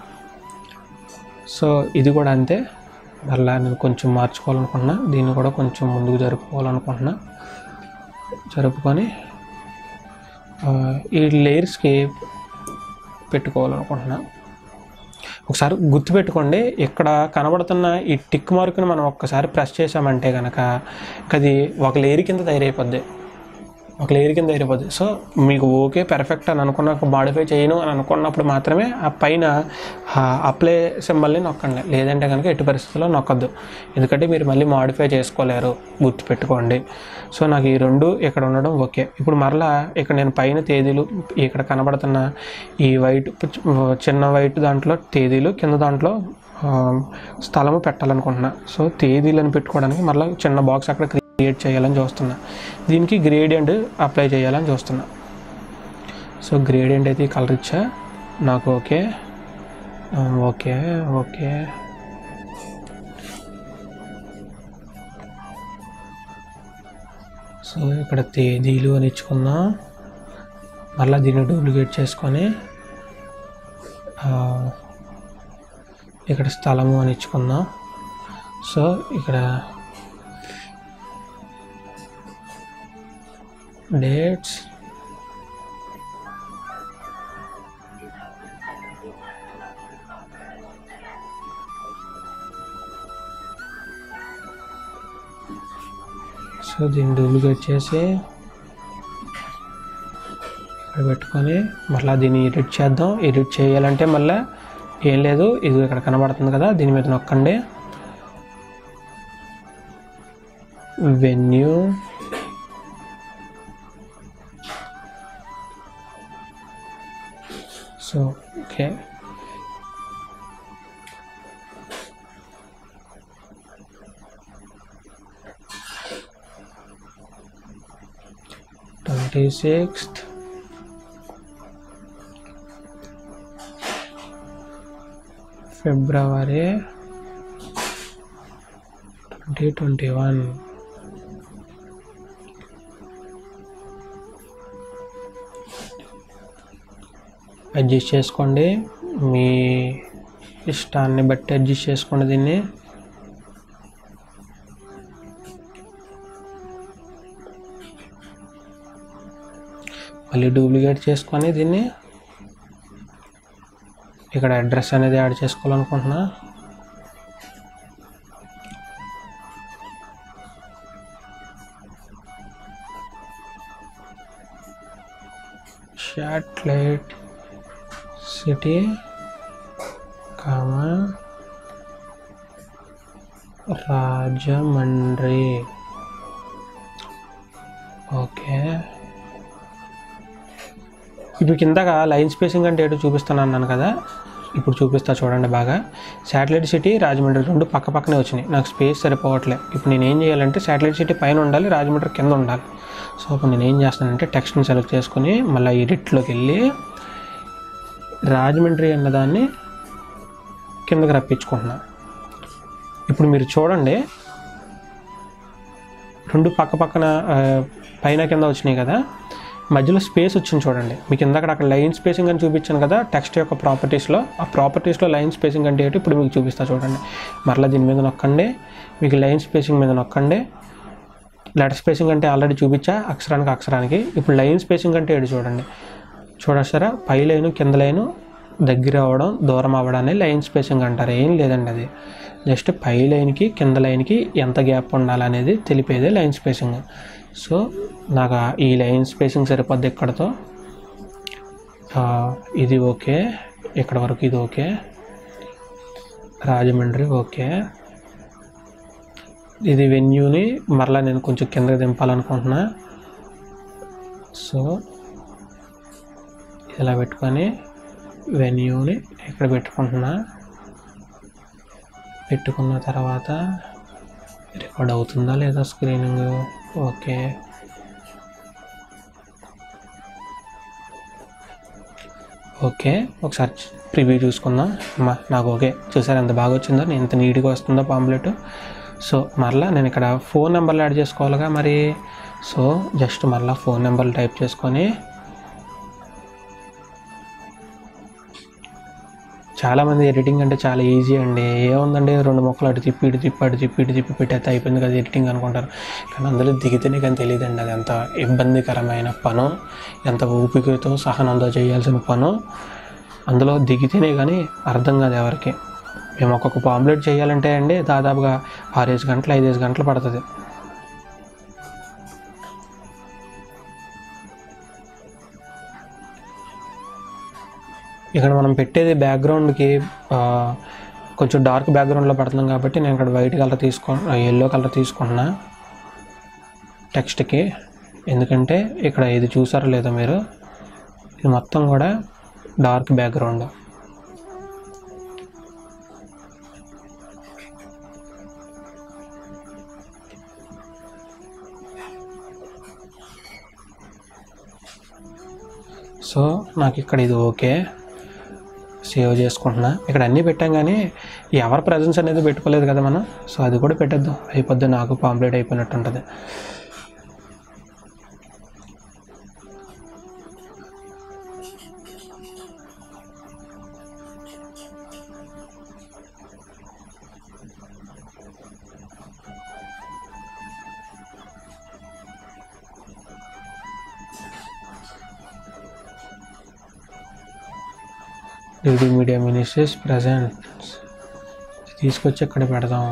సో ఇది కూడా అంతే మళ్ళీ నేను కొంచెం మార్చుకోవాలనుకుంటున్నా దీన్ని కూడా కొంచెం ముందుకు జరుపుకోవాలనుకుంటున్నా జరుపుకొని ఆ, ఈ లేయర్స్కి పెట్టుకోవాలనుకుంటున్నా ఒకసారి గుర్తుపెట్టుకోండి ఇక్కడ కనబడుతున్న ఈ టిక్ మార్క్ని మనం ఒక్కసారి ప్రెస్ చేసామంటే కనుక అది ఒక లేయర్ కింద తయారైపోద్ది ఒక లేయర్ కింద ఏరిపోద్ది సో మీకు ఓకే పెర్ఫెక్ట్ అని అనుకున్నాక మాడిఫై చేయను అని అనుకున్నప్పుడు మాత్రమే ఆ పైన అప్లై సింబల్ని నొక్కండి లేదంటే కనుక ఎట్టి పరిస్థితుల్లో నొక్కద్దు ఎందుకంటే మీరు మళ్ళీ మాడిఫై చేసుకోలేరు గుర్తుపెట్టుకోండి సో నాకు ఈ రెండు ఇక్కడ ఉండడం ఓకే ఇప్పుడు మరలా ఇక్కడ నేను పైన తేదీలు ఇక్కడ కనబడుతున్న ఈ వైట్ చిన్న వైట్ దాంట్లో తేదీలు కింద దాంట్లో ఆ, స్థలము పెట్టాలనుకుంటున్నా సో తేదీలను పెట్టుకోవడానికి మళ్ళీ చిన్న బాక్స్ అక్కడ క్రియేట్ చేయాలని చూస్తున్నా దీనికి గ్రేడియంట్ అప్లై చేయాలని చూస్తున్నా సో గ్రేడియంట్ అయితే ఈ కలర్ ఇచ్చా నాకు ఓకే ఆ, ఓకే ఓకే సో ఇక్కడ తేదీలు అని ఇచ్చుకుందాం మళ్ళీ దీన్ని డూప్లికేట్ చేసుకొని ఆ, ఇక్కడ స్థలము అని ఇచ్చుకుందాం సో ఇక్కడ డేట్స్ సో దీన్ని డూప్లికేట్ చేసి ఇక్కడ పెట్టుకొని మళ్ళీ దీన్ని ఎడిట్ చేద్దాం ఎడిట్ చేయాలంటే మళ్ళీ ఏం లేదు ఇది ఇక్కడ కనబడుతుంది కదా దీని మీద నొక్కండి venue so okay twenty sixth February twenty twenty one adjust చేసుకోండి మీ ఇష్టాన్ని బట్టి అడ్జస్ట్ చేసుకోండి దీన్ని మళ్ళీ డూప్లికేట్ చేసుకొని దీన్ని ఇక్కడ అడ్రస్ అనేది యాడ్ చేసుకోవాలనుకుంటున్నా satellite city comma Rajahmundry okay ఇప్పుడు కిందగా లైన్ స్పేసింగ్ అంటే ఏంటో చూపిస్తాను అన్నాను కదా ఇప్పుడు చూపిస్తా చూడండి బాగా శాటిలైట్ సిటీ రాజమండ్రి రెండు పక్క పక్కనే వచ్చినాయి నాకు స్పేస్ సరిపోవట్లే ఇప్పుడు నేను ఏం చేయాలంటే శాటిలైట్ సిటీ పైన ఉండాలి రాజమండ్రి కింద ఉండాలి సో అప్పుడు నేను ఏం చేస్తానంటే టెక్స్ట్ని సెలెక్ట్ చేసుకుని మళ్ళీ ఎడిట్లోకి వెళ్ళి రాజమండ్రి అన్నదాన్ని కిందకి రప్పించుకుంటున్నా ఇప్పుడు మీరు చూడండి రెండు పక్క పక్కన ఆ, పైన కింద వచ్చినాయి కదా మధ్యలో స్పేస్ వచ్చింది చూడండి మీకు ఇందాక అక్కడ లైన్ స్పేసింగ్ అని చూపించాను కదా టెక్స్ట్ యొక్క ప్రాపర్టీస్లో ఆ ప్రాపర్టీస్లో లైన్ స్పేసింగ్ అంటే ఏంటి ఇప్పుడు మీకు చూపిస్తా చూడండి మరలా దీని మీద నొక్కండి మీకు లైన్ స్పేసింగ్ మీద నొక్కండి లెటర్ స్పేసింగ్ అంటే ఆల్రెడీ చూపించా అక్షరానికి అక్షరానికి ఇప్పుడు లైన్ స్పేసింగ్ అంటే ఏంటి చూడండి చూడొస్తారా పై లైను కింద లైను దగ్గర అవ్వడం దూరం అవ్వడాన్ని లైన్ స్పేసింగ్ అంటారు ఏం లేదండి అది జస్ట్ పై లైన్కి కింద లైన్కి ఎంత గ్యాప్ ఉండాలనేది తెలిపేదే లైన్ స్పేసింగ్ సో నాకు ఆ- ఈ లైన్ స్పేసింగ్ సరిపోద్ది ఇక్కడతో ఆ, ఇది ఓకే ఇక్కడ వరకు ఇది ఓకే రాజమండ్రి ఓకే ఇది వెన్యూని మరలా నేను కొంచెం కిందకి దింపాలనుకుంటున్నా సో ఇలా పెట్టుకొని వెన్యూని ఇక్కడ పెట్టుకుంటున్నా పెట్టుకున్న తర్వాత రికార్డ్ అవుతుందా లేదా స్క్రీనింగ్ ఓకే ఓకే ఒకసారి ప్రివ్యూ చూసుకుందాం అమ్మా నాకు ఓకే చూసారు ఎంత బాగా వచ్చిందో నేను ఎంత నీట్గా వస్తుందో పాంప్లెట్ సో మరలా నేను ఇక్కడ ఫోన్ నెంబర్లు యాడ్ చేసుకోవాలిగా మరి సో జస్ట్ మరలా ఫోన్ నెంబర్లు టైప్ చేసుకొని చాలామంది ఎడిటింగ్ అంటే చాలా ఈజీ అండి ఏముందండి రెండు మొక్కలు అటు తిప్పి ఇటు తిప్పి అటు తిప్పి ఇటు తిప్పి పెట్టేస్తే అయిపోయింది కదా ఎడిటింగ్ అనుకుంటారు కానీ అందులో దిగితేనే కానీ తెలియదండి అది ఎంత ఇబ్బందికరమైన పను ఎంత ఓపికతో సహనంతో చేయాల్సిన పను అందులో దిగితేనే కానీ అర్థం కాదు ఎవరికి మేము ఒక్కొక్క పాంప్లెట్ చేయాలంటే అండి దాదాపుగా ఆరేసి గంటలు ఐదేసి గంటలు పడుతుంది ఇక్కడ మనం పెట్టేది బ్యాక్గ్రౌండ్కి కొంచెం డార్క్ బ్యాక్గ్రౌండ్లో పెడుతున్నాం కాబట్టి నేను ఇక్కడ వైట్ కలర్ తీసుకో ఎల్లో కలర్ తీసుకున్నా టెక్స్ట్కి ఎందుకంటే ఇక్కడ ఇది చూసారో లేదో మీరు ఇది మొత్తం కూడా డార్క్ బ్యాక్గ్రౌండ్ సో నాకు ఇక్కడ ఇది ఓకే సేవ్ చేసుకుంటున్నా ఇక్కడ అన్నీ పెట్టాం కానీ ఎవరి ప్రజెన్స్ అనేది పెట్టుకోలేదు కదా మనం సో అది కూడా పెట్టేద్దాం అయిపోద్ది నాకు పాంప్లెట్ అయిపోయినట్టు ఉంటుంది రీడింగ్ మీడియా మినిస్ట్రీస్ ప్రజెంట్ తీసుకొచ్చి ఇక్కడ పెడదాం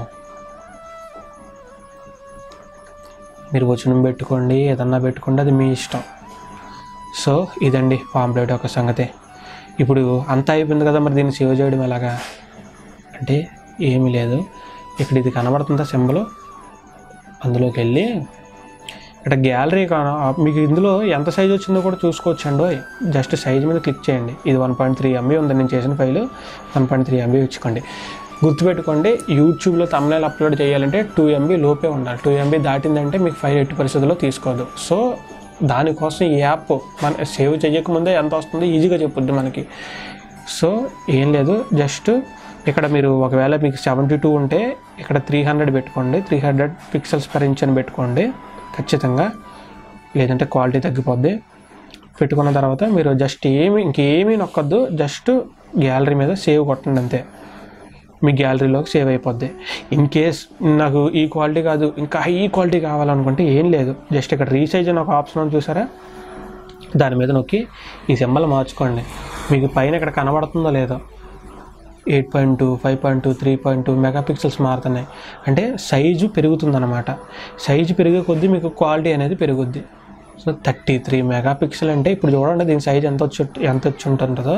మీరు వచనం పెట్టుకోండి ఏదన్నా పెట్టుకోండి అది మీ ఇష్టం సో ఇదండి పాంప్లెట్ ఒక సంగతి ఇప్పుడు అంతా అయిపోయింది కదా మరి దీన్ని సేవ్ చేయడం ఎలాగా అంటే ఏమీ లేదు ఇక్కడ ఇది కనబడుతుందా సింబల్ అందులోకి వెళ్ళి ఇక్కడ గ్యాలరీ కాన- మీకు ఇందులో ఎంత సైజ్ వచ్చిందో కూడా చూసుకోవచ్చండి జస్ట్ సైజ్ మీద క్లిక్ చేయండి ఇది వన్ పాయింట్ త్రీ ఎంబీ ఉంది నేను చేసిన file one point three MB ఇచ్చుకోండి గుర్తుపెట్టుకోండి యూట్యూబ్లో తమిళ అప్లోడ్ చేయాలంటే టూ ఎంబీ లోపే ఉండాలి టూ ఎంబీ దాటిందంటే మీకు ఫైల్ ఎట్టి పరిస్థితుల్లో తీసుకోదు సో దానికోసం ఈ యాప్ మన సేవ్ చేయకముందే ఎంత వస్తుందో ఈజీగా చెప్పుద్ది మనకి సో ఏం లేదు జస్ట్ ఇక్కడ మీరు ఒకవేళ మీకు సెవెంటీ టూ ఉంటే ఇక్కడ త్రీ హండ్రెడ్ పెట్టుకోండి three hundred pixels per inch అని పెట్టుకోండి ఖచ్చితంగా లేదంటే క్వాలిటీ తగ్గిపోద్ది పెట్టుకున్న తర్వాత మీరు జస్ట్ ఏమి ఇంకేమీ నొక్కొద్దు జస్ట్ గ్యాలరీ మీద సేవ్ కొట్టండి అంతే మీ గ్యాలరీలోకి సేవ్ అయిపోద్ది ఇన్ కేస్ నాకు ఈ క్వాలిటీ కాదు ఇంకా హై క్వాలిటీ కావాలనుకుంటే ఏం లేదు జస్ట్ ఇక్కడ రీసైజ్ అని ఒక ఆప్షన్ ఉంది చూసారా దాని మీద నొక్కి ఈ సింబల్ మార్చుకోండి మీకు పైన ఇక్కడ కనబడుతుందో లేదో eight point two five point two three point two megapixels మారుతున్నాయి అంటే సైజు పెరుగుతుందన్నమాట సైజు పెరిగే కొద్దీ మీకు క్వాలిటీ అనేది పెరుగుద్ది so thirty three megapixel అంటే ఇప్పుడు చూడండి దీని సైజ్ ఎంత వచ్చి ఎంత వచ్చి ఉంటుందో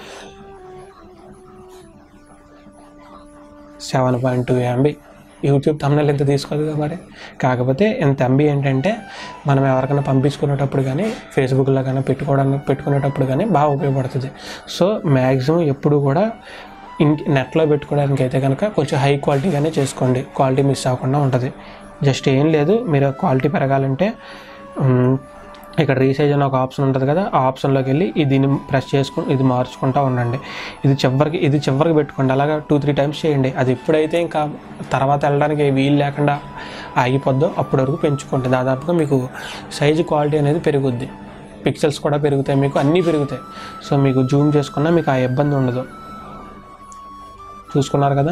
seven point two MB YouTube thumbnail ఎంత తీసుకోదు కదా మరి కాకపోతే ఎంత ఎంబీ ఏంటంటే మనం ఎవరికైనా పంపించుకునేటప్పుడు కానీ ఫేస్బుక్లో కానీ పెట్టుకోవడానికి పెట్టుకునేటప్పుడు కానీ బాగా ఉపయోగపడుతుంది సో మ్యాక్సిమం ఎప్పుడు కూడా ఇన్ నెట్లో పెట్టుకోవడానికి అయితే కనుక కొంచెం హై క్వాలిటీగానే చేసుకోండి క్వాలిటీ మిస్ అవ్వకుండా ఉంటుంది జస్ట్ ఏం లేదు మీరు క్వాలిటీ పెరగాలంటే మ్, ఇక్కడ రీసైజ్ అని ఒక ఆప్షన్ ఉంటుంది కదా ఆ ఆప్షన్లోకి వెళ్ళి ఇది దీన్ని ప్రెస్ చేసుకుని ఇది మార్చుకుంటూ ఉండండి ఇది చివరికి ఇది చివరికి పెట్టుకోండి అలాగా టూ త్రీ టైమ్స్ చేయండి అది ఎప్పుడైతే ఇంకా తర్వాత వెళ్ళడానికి వీలు లేకుండా ఆగిపోద్దో అప్పటి వరకు పెంచుకోండి దాదాపుగా మీకు సైజు క్వాలిటీ అనేది పెరుగుద్ది పిక్సెల్స్ కూడా పెరుగుతాయి మీకు అన్నీ పెరుగుతాయి సో మీకు జూమ్ చేసుకున్నా మీకు ఆ ఇబ్బంది ఉండదు చూసుకున్నారు కదా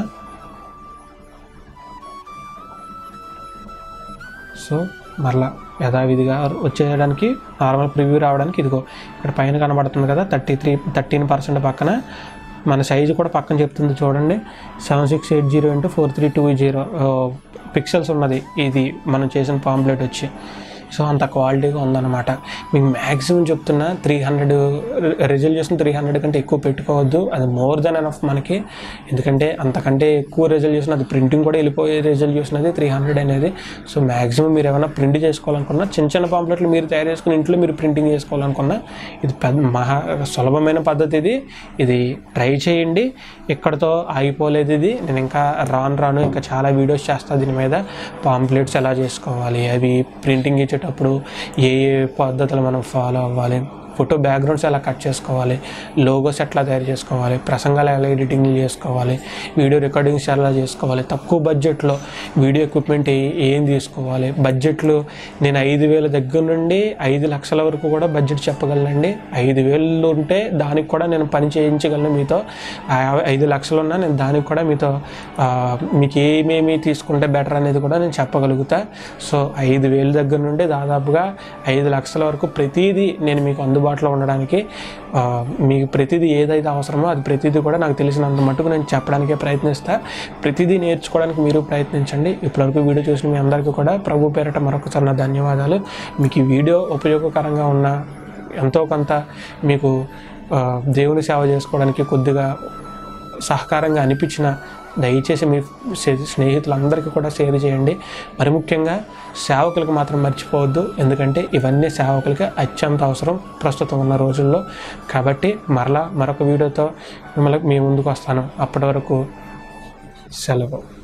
సో మరలా యథావిధిగా వచ్చేయడానికి నార్మల్ ప్రివ్యూ రావడానికి ఇదిగో ఇక్కడ పైన కనబడుతుంది కదా థర్టీ త్రీ థర్టీన్ పర్సెంట్ పక్కన మన సైజు కూడా పక్కన చెప్తుంది చూడండి seven six eight zero into four three two zero pixels ఉన్నది ఇది మనం చేసిన పాంప్లెట్ వచ్చి సో అంత క్వాలిటీగా ఉందన్నమాట మీకు మ్యాక్సిమం చెప్తున్నా three hundred resolution three hundred కంటే ఎక్కువ పెట్టుకోవద్దు అది మోర్ దెన్ ఎనఫ్ మనకి ఎందుకంటే అంతకంటే ఎక్కువ రిజల్యూషన్ అది ప్రింటింగ్ కూడా వెళ్ళిపోయే రిజల్యూషన్ అది త్రీ హండ్రెడ్ అనేది సో మ్యాక్సిమం మీరు ఏమైనా ప్రింట్ చేసుకోవాలనుకున్నా చిన్న చిన్న పాంప్లెట్లు మీరు తయారు చేసుకుని ఇంట్లో మీరు ప్రింటింగ్ చేసుకోవాలనుకున్నా ఇది పెద్ద మహా సులభమైన పద్ధతి ఇది ఇది ట్రై చేయండి ఇక్కడతో ఆగిపోలేదు ఇది నేను ఇంకా రాను రాను ఇంకా చాలా వీడియోస్ చేస్తాను దీని మీద పాంప్లెట్స్ ఎలా చేసుకోవాలి అవి ప్రింటింగ్ ఇచ్చేటప్పుడు ఏ ఏ పద్ధతులు మనం ఫాలో అవ్వాలి ఫోటో బ్యాక్గ్రౌండ్స్ ఎలా కట్ చేసుకోవాలి లోగోస్ ఎట్లా తయారు చేసుకోవాలి ప్రసంగాలు ఎలా ఎడిటింగ్ చేసుకోవాలి వీడియో రికార్డింగ్స్ ఎలా చేసుకోవాలి తక్కువ బడ్జెట్లో వీడియో ఎక్విప్మెంట్ ఏ- ఏం తీసుకోవాలి బడ్జెట్లు నేను ఐదు వేల దగ్గర నుండి ఐదు లక్షల వరకు కూడా బడ్జెట్ చెప్పగలనండి ఐదు వేలు ఉంటే దానికి కూడా నేను పని చేయించగలను మీతో ఆ ఐదు లక్షలు ఉన్నా నేను దానికి కూడా మీతో ఆ, మీకు ఏమేమి తీసుకుంటే బెటర్ అనేది కూడా నేను చెప్పగలుగుతా సో ఐదు వేల దగ్గర నుండి దాదాపుగా ఐదు లక్షల వరకు ప్రతిదీ నేను మీకు అందుబాటులో ఉండడానికి ఆ, మీకు ప్రతిదీ ఏదైతే అవసరమో అది ప్రతిదీ కూడా నాకు తెలిసినంత మటుకు నేను చెప్పడానికే ప్రయత్నిస్తా ప్రతిదీ నేర్చుకోవడానికి మీరు ప్రయత్నించండి ఇప్పటివరకు వీడియో చూసిన మీ అందరికీ కూడా ప్రభు పేరట మరొకసారి నా ధన్యవాదాలు మీకు ఈ వీడియో ఉపయోగకరంగా ఉన్న ఎంతో కొంత మీకు ఆ, దేవుని సేవ చేసుకోవడానికి కొద్దిగా సహకారంగా అనిపించిన దయచేసి మీ స్నే- స్నేహితులందరికీ కూడా షేర్ చేయండి మరి ముఖ్యంగా సేవకులకు మాత్రం మర్చిపోవద్దు ఎందుకంటే ఇవన్నీ సేవకులకి అత్యంత అవసరం ప్రస్తుతం ఉన్న రోజుల్లో కాబట్టి మరలా మరొక వీడియోతో మిమ్మల్ని మీ ముందుకు వస్తాను అప్పటి వరకు సెలవు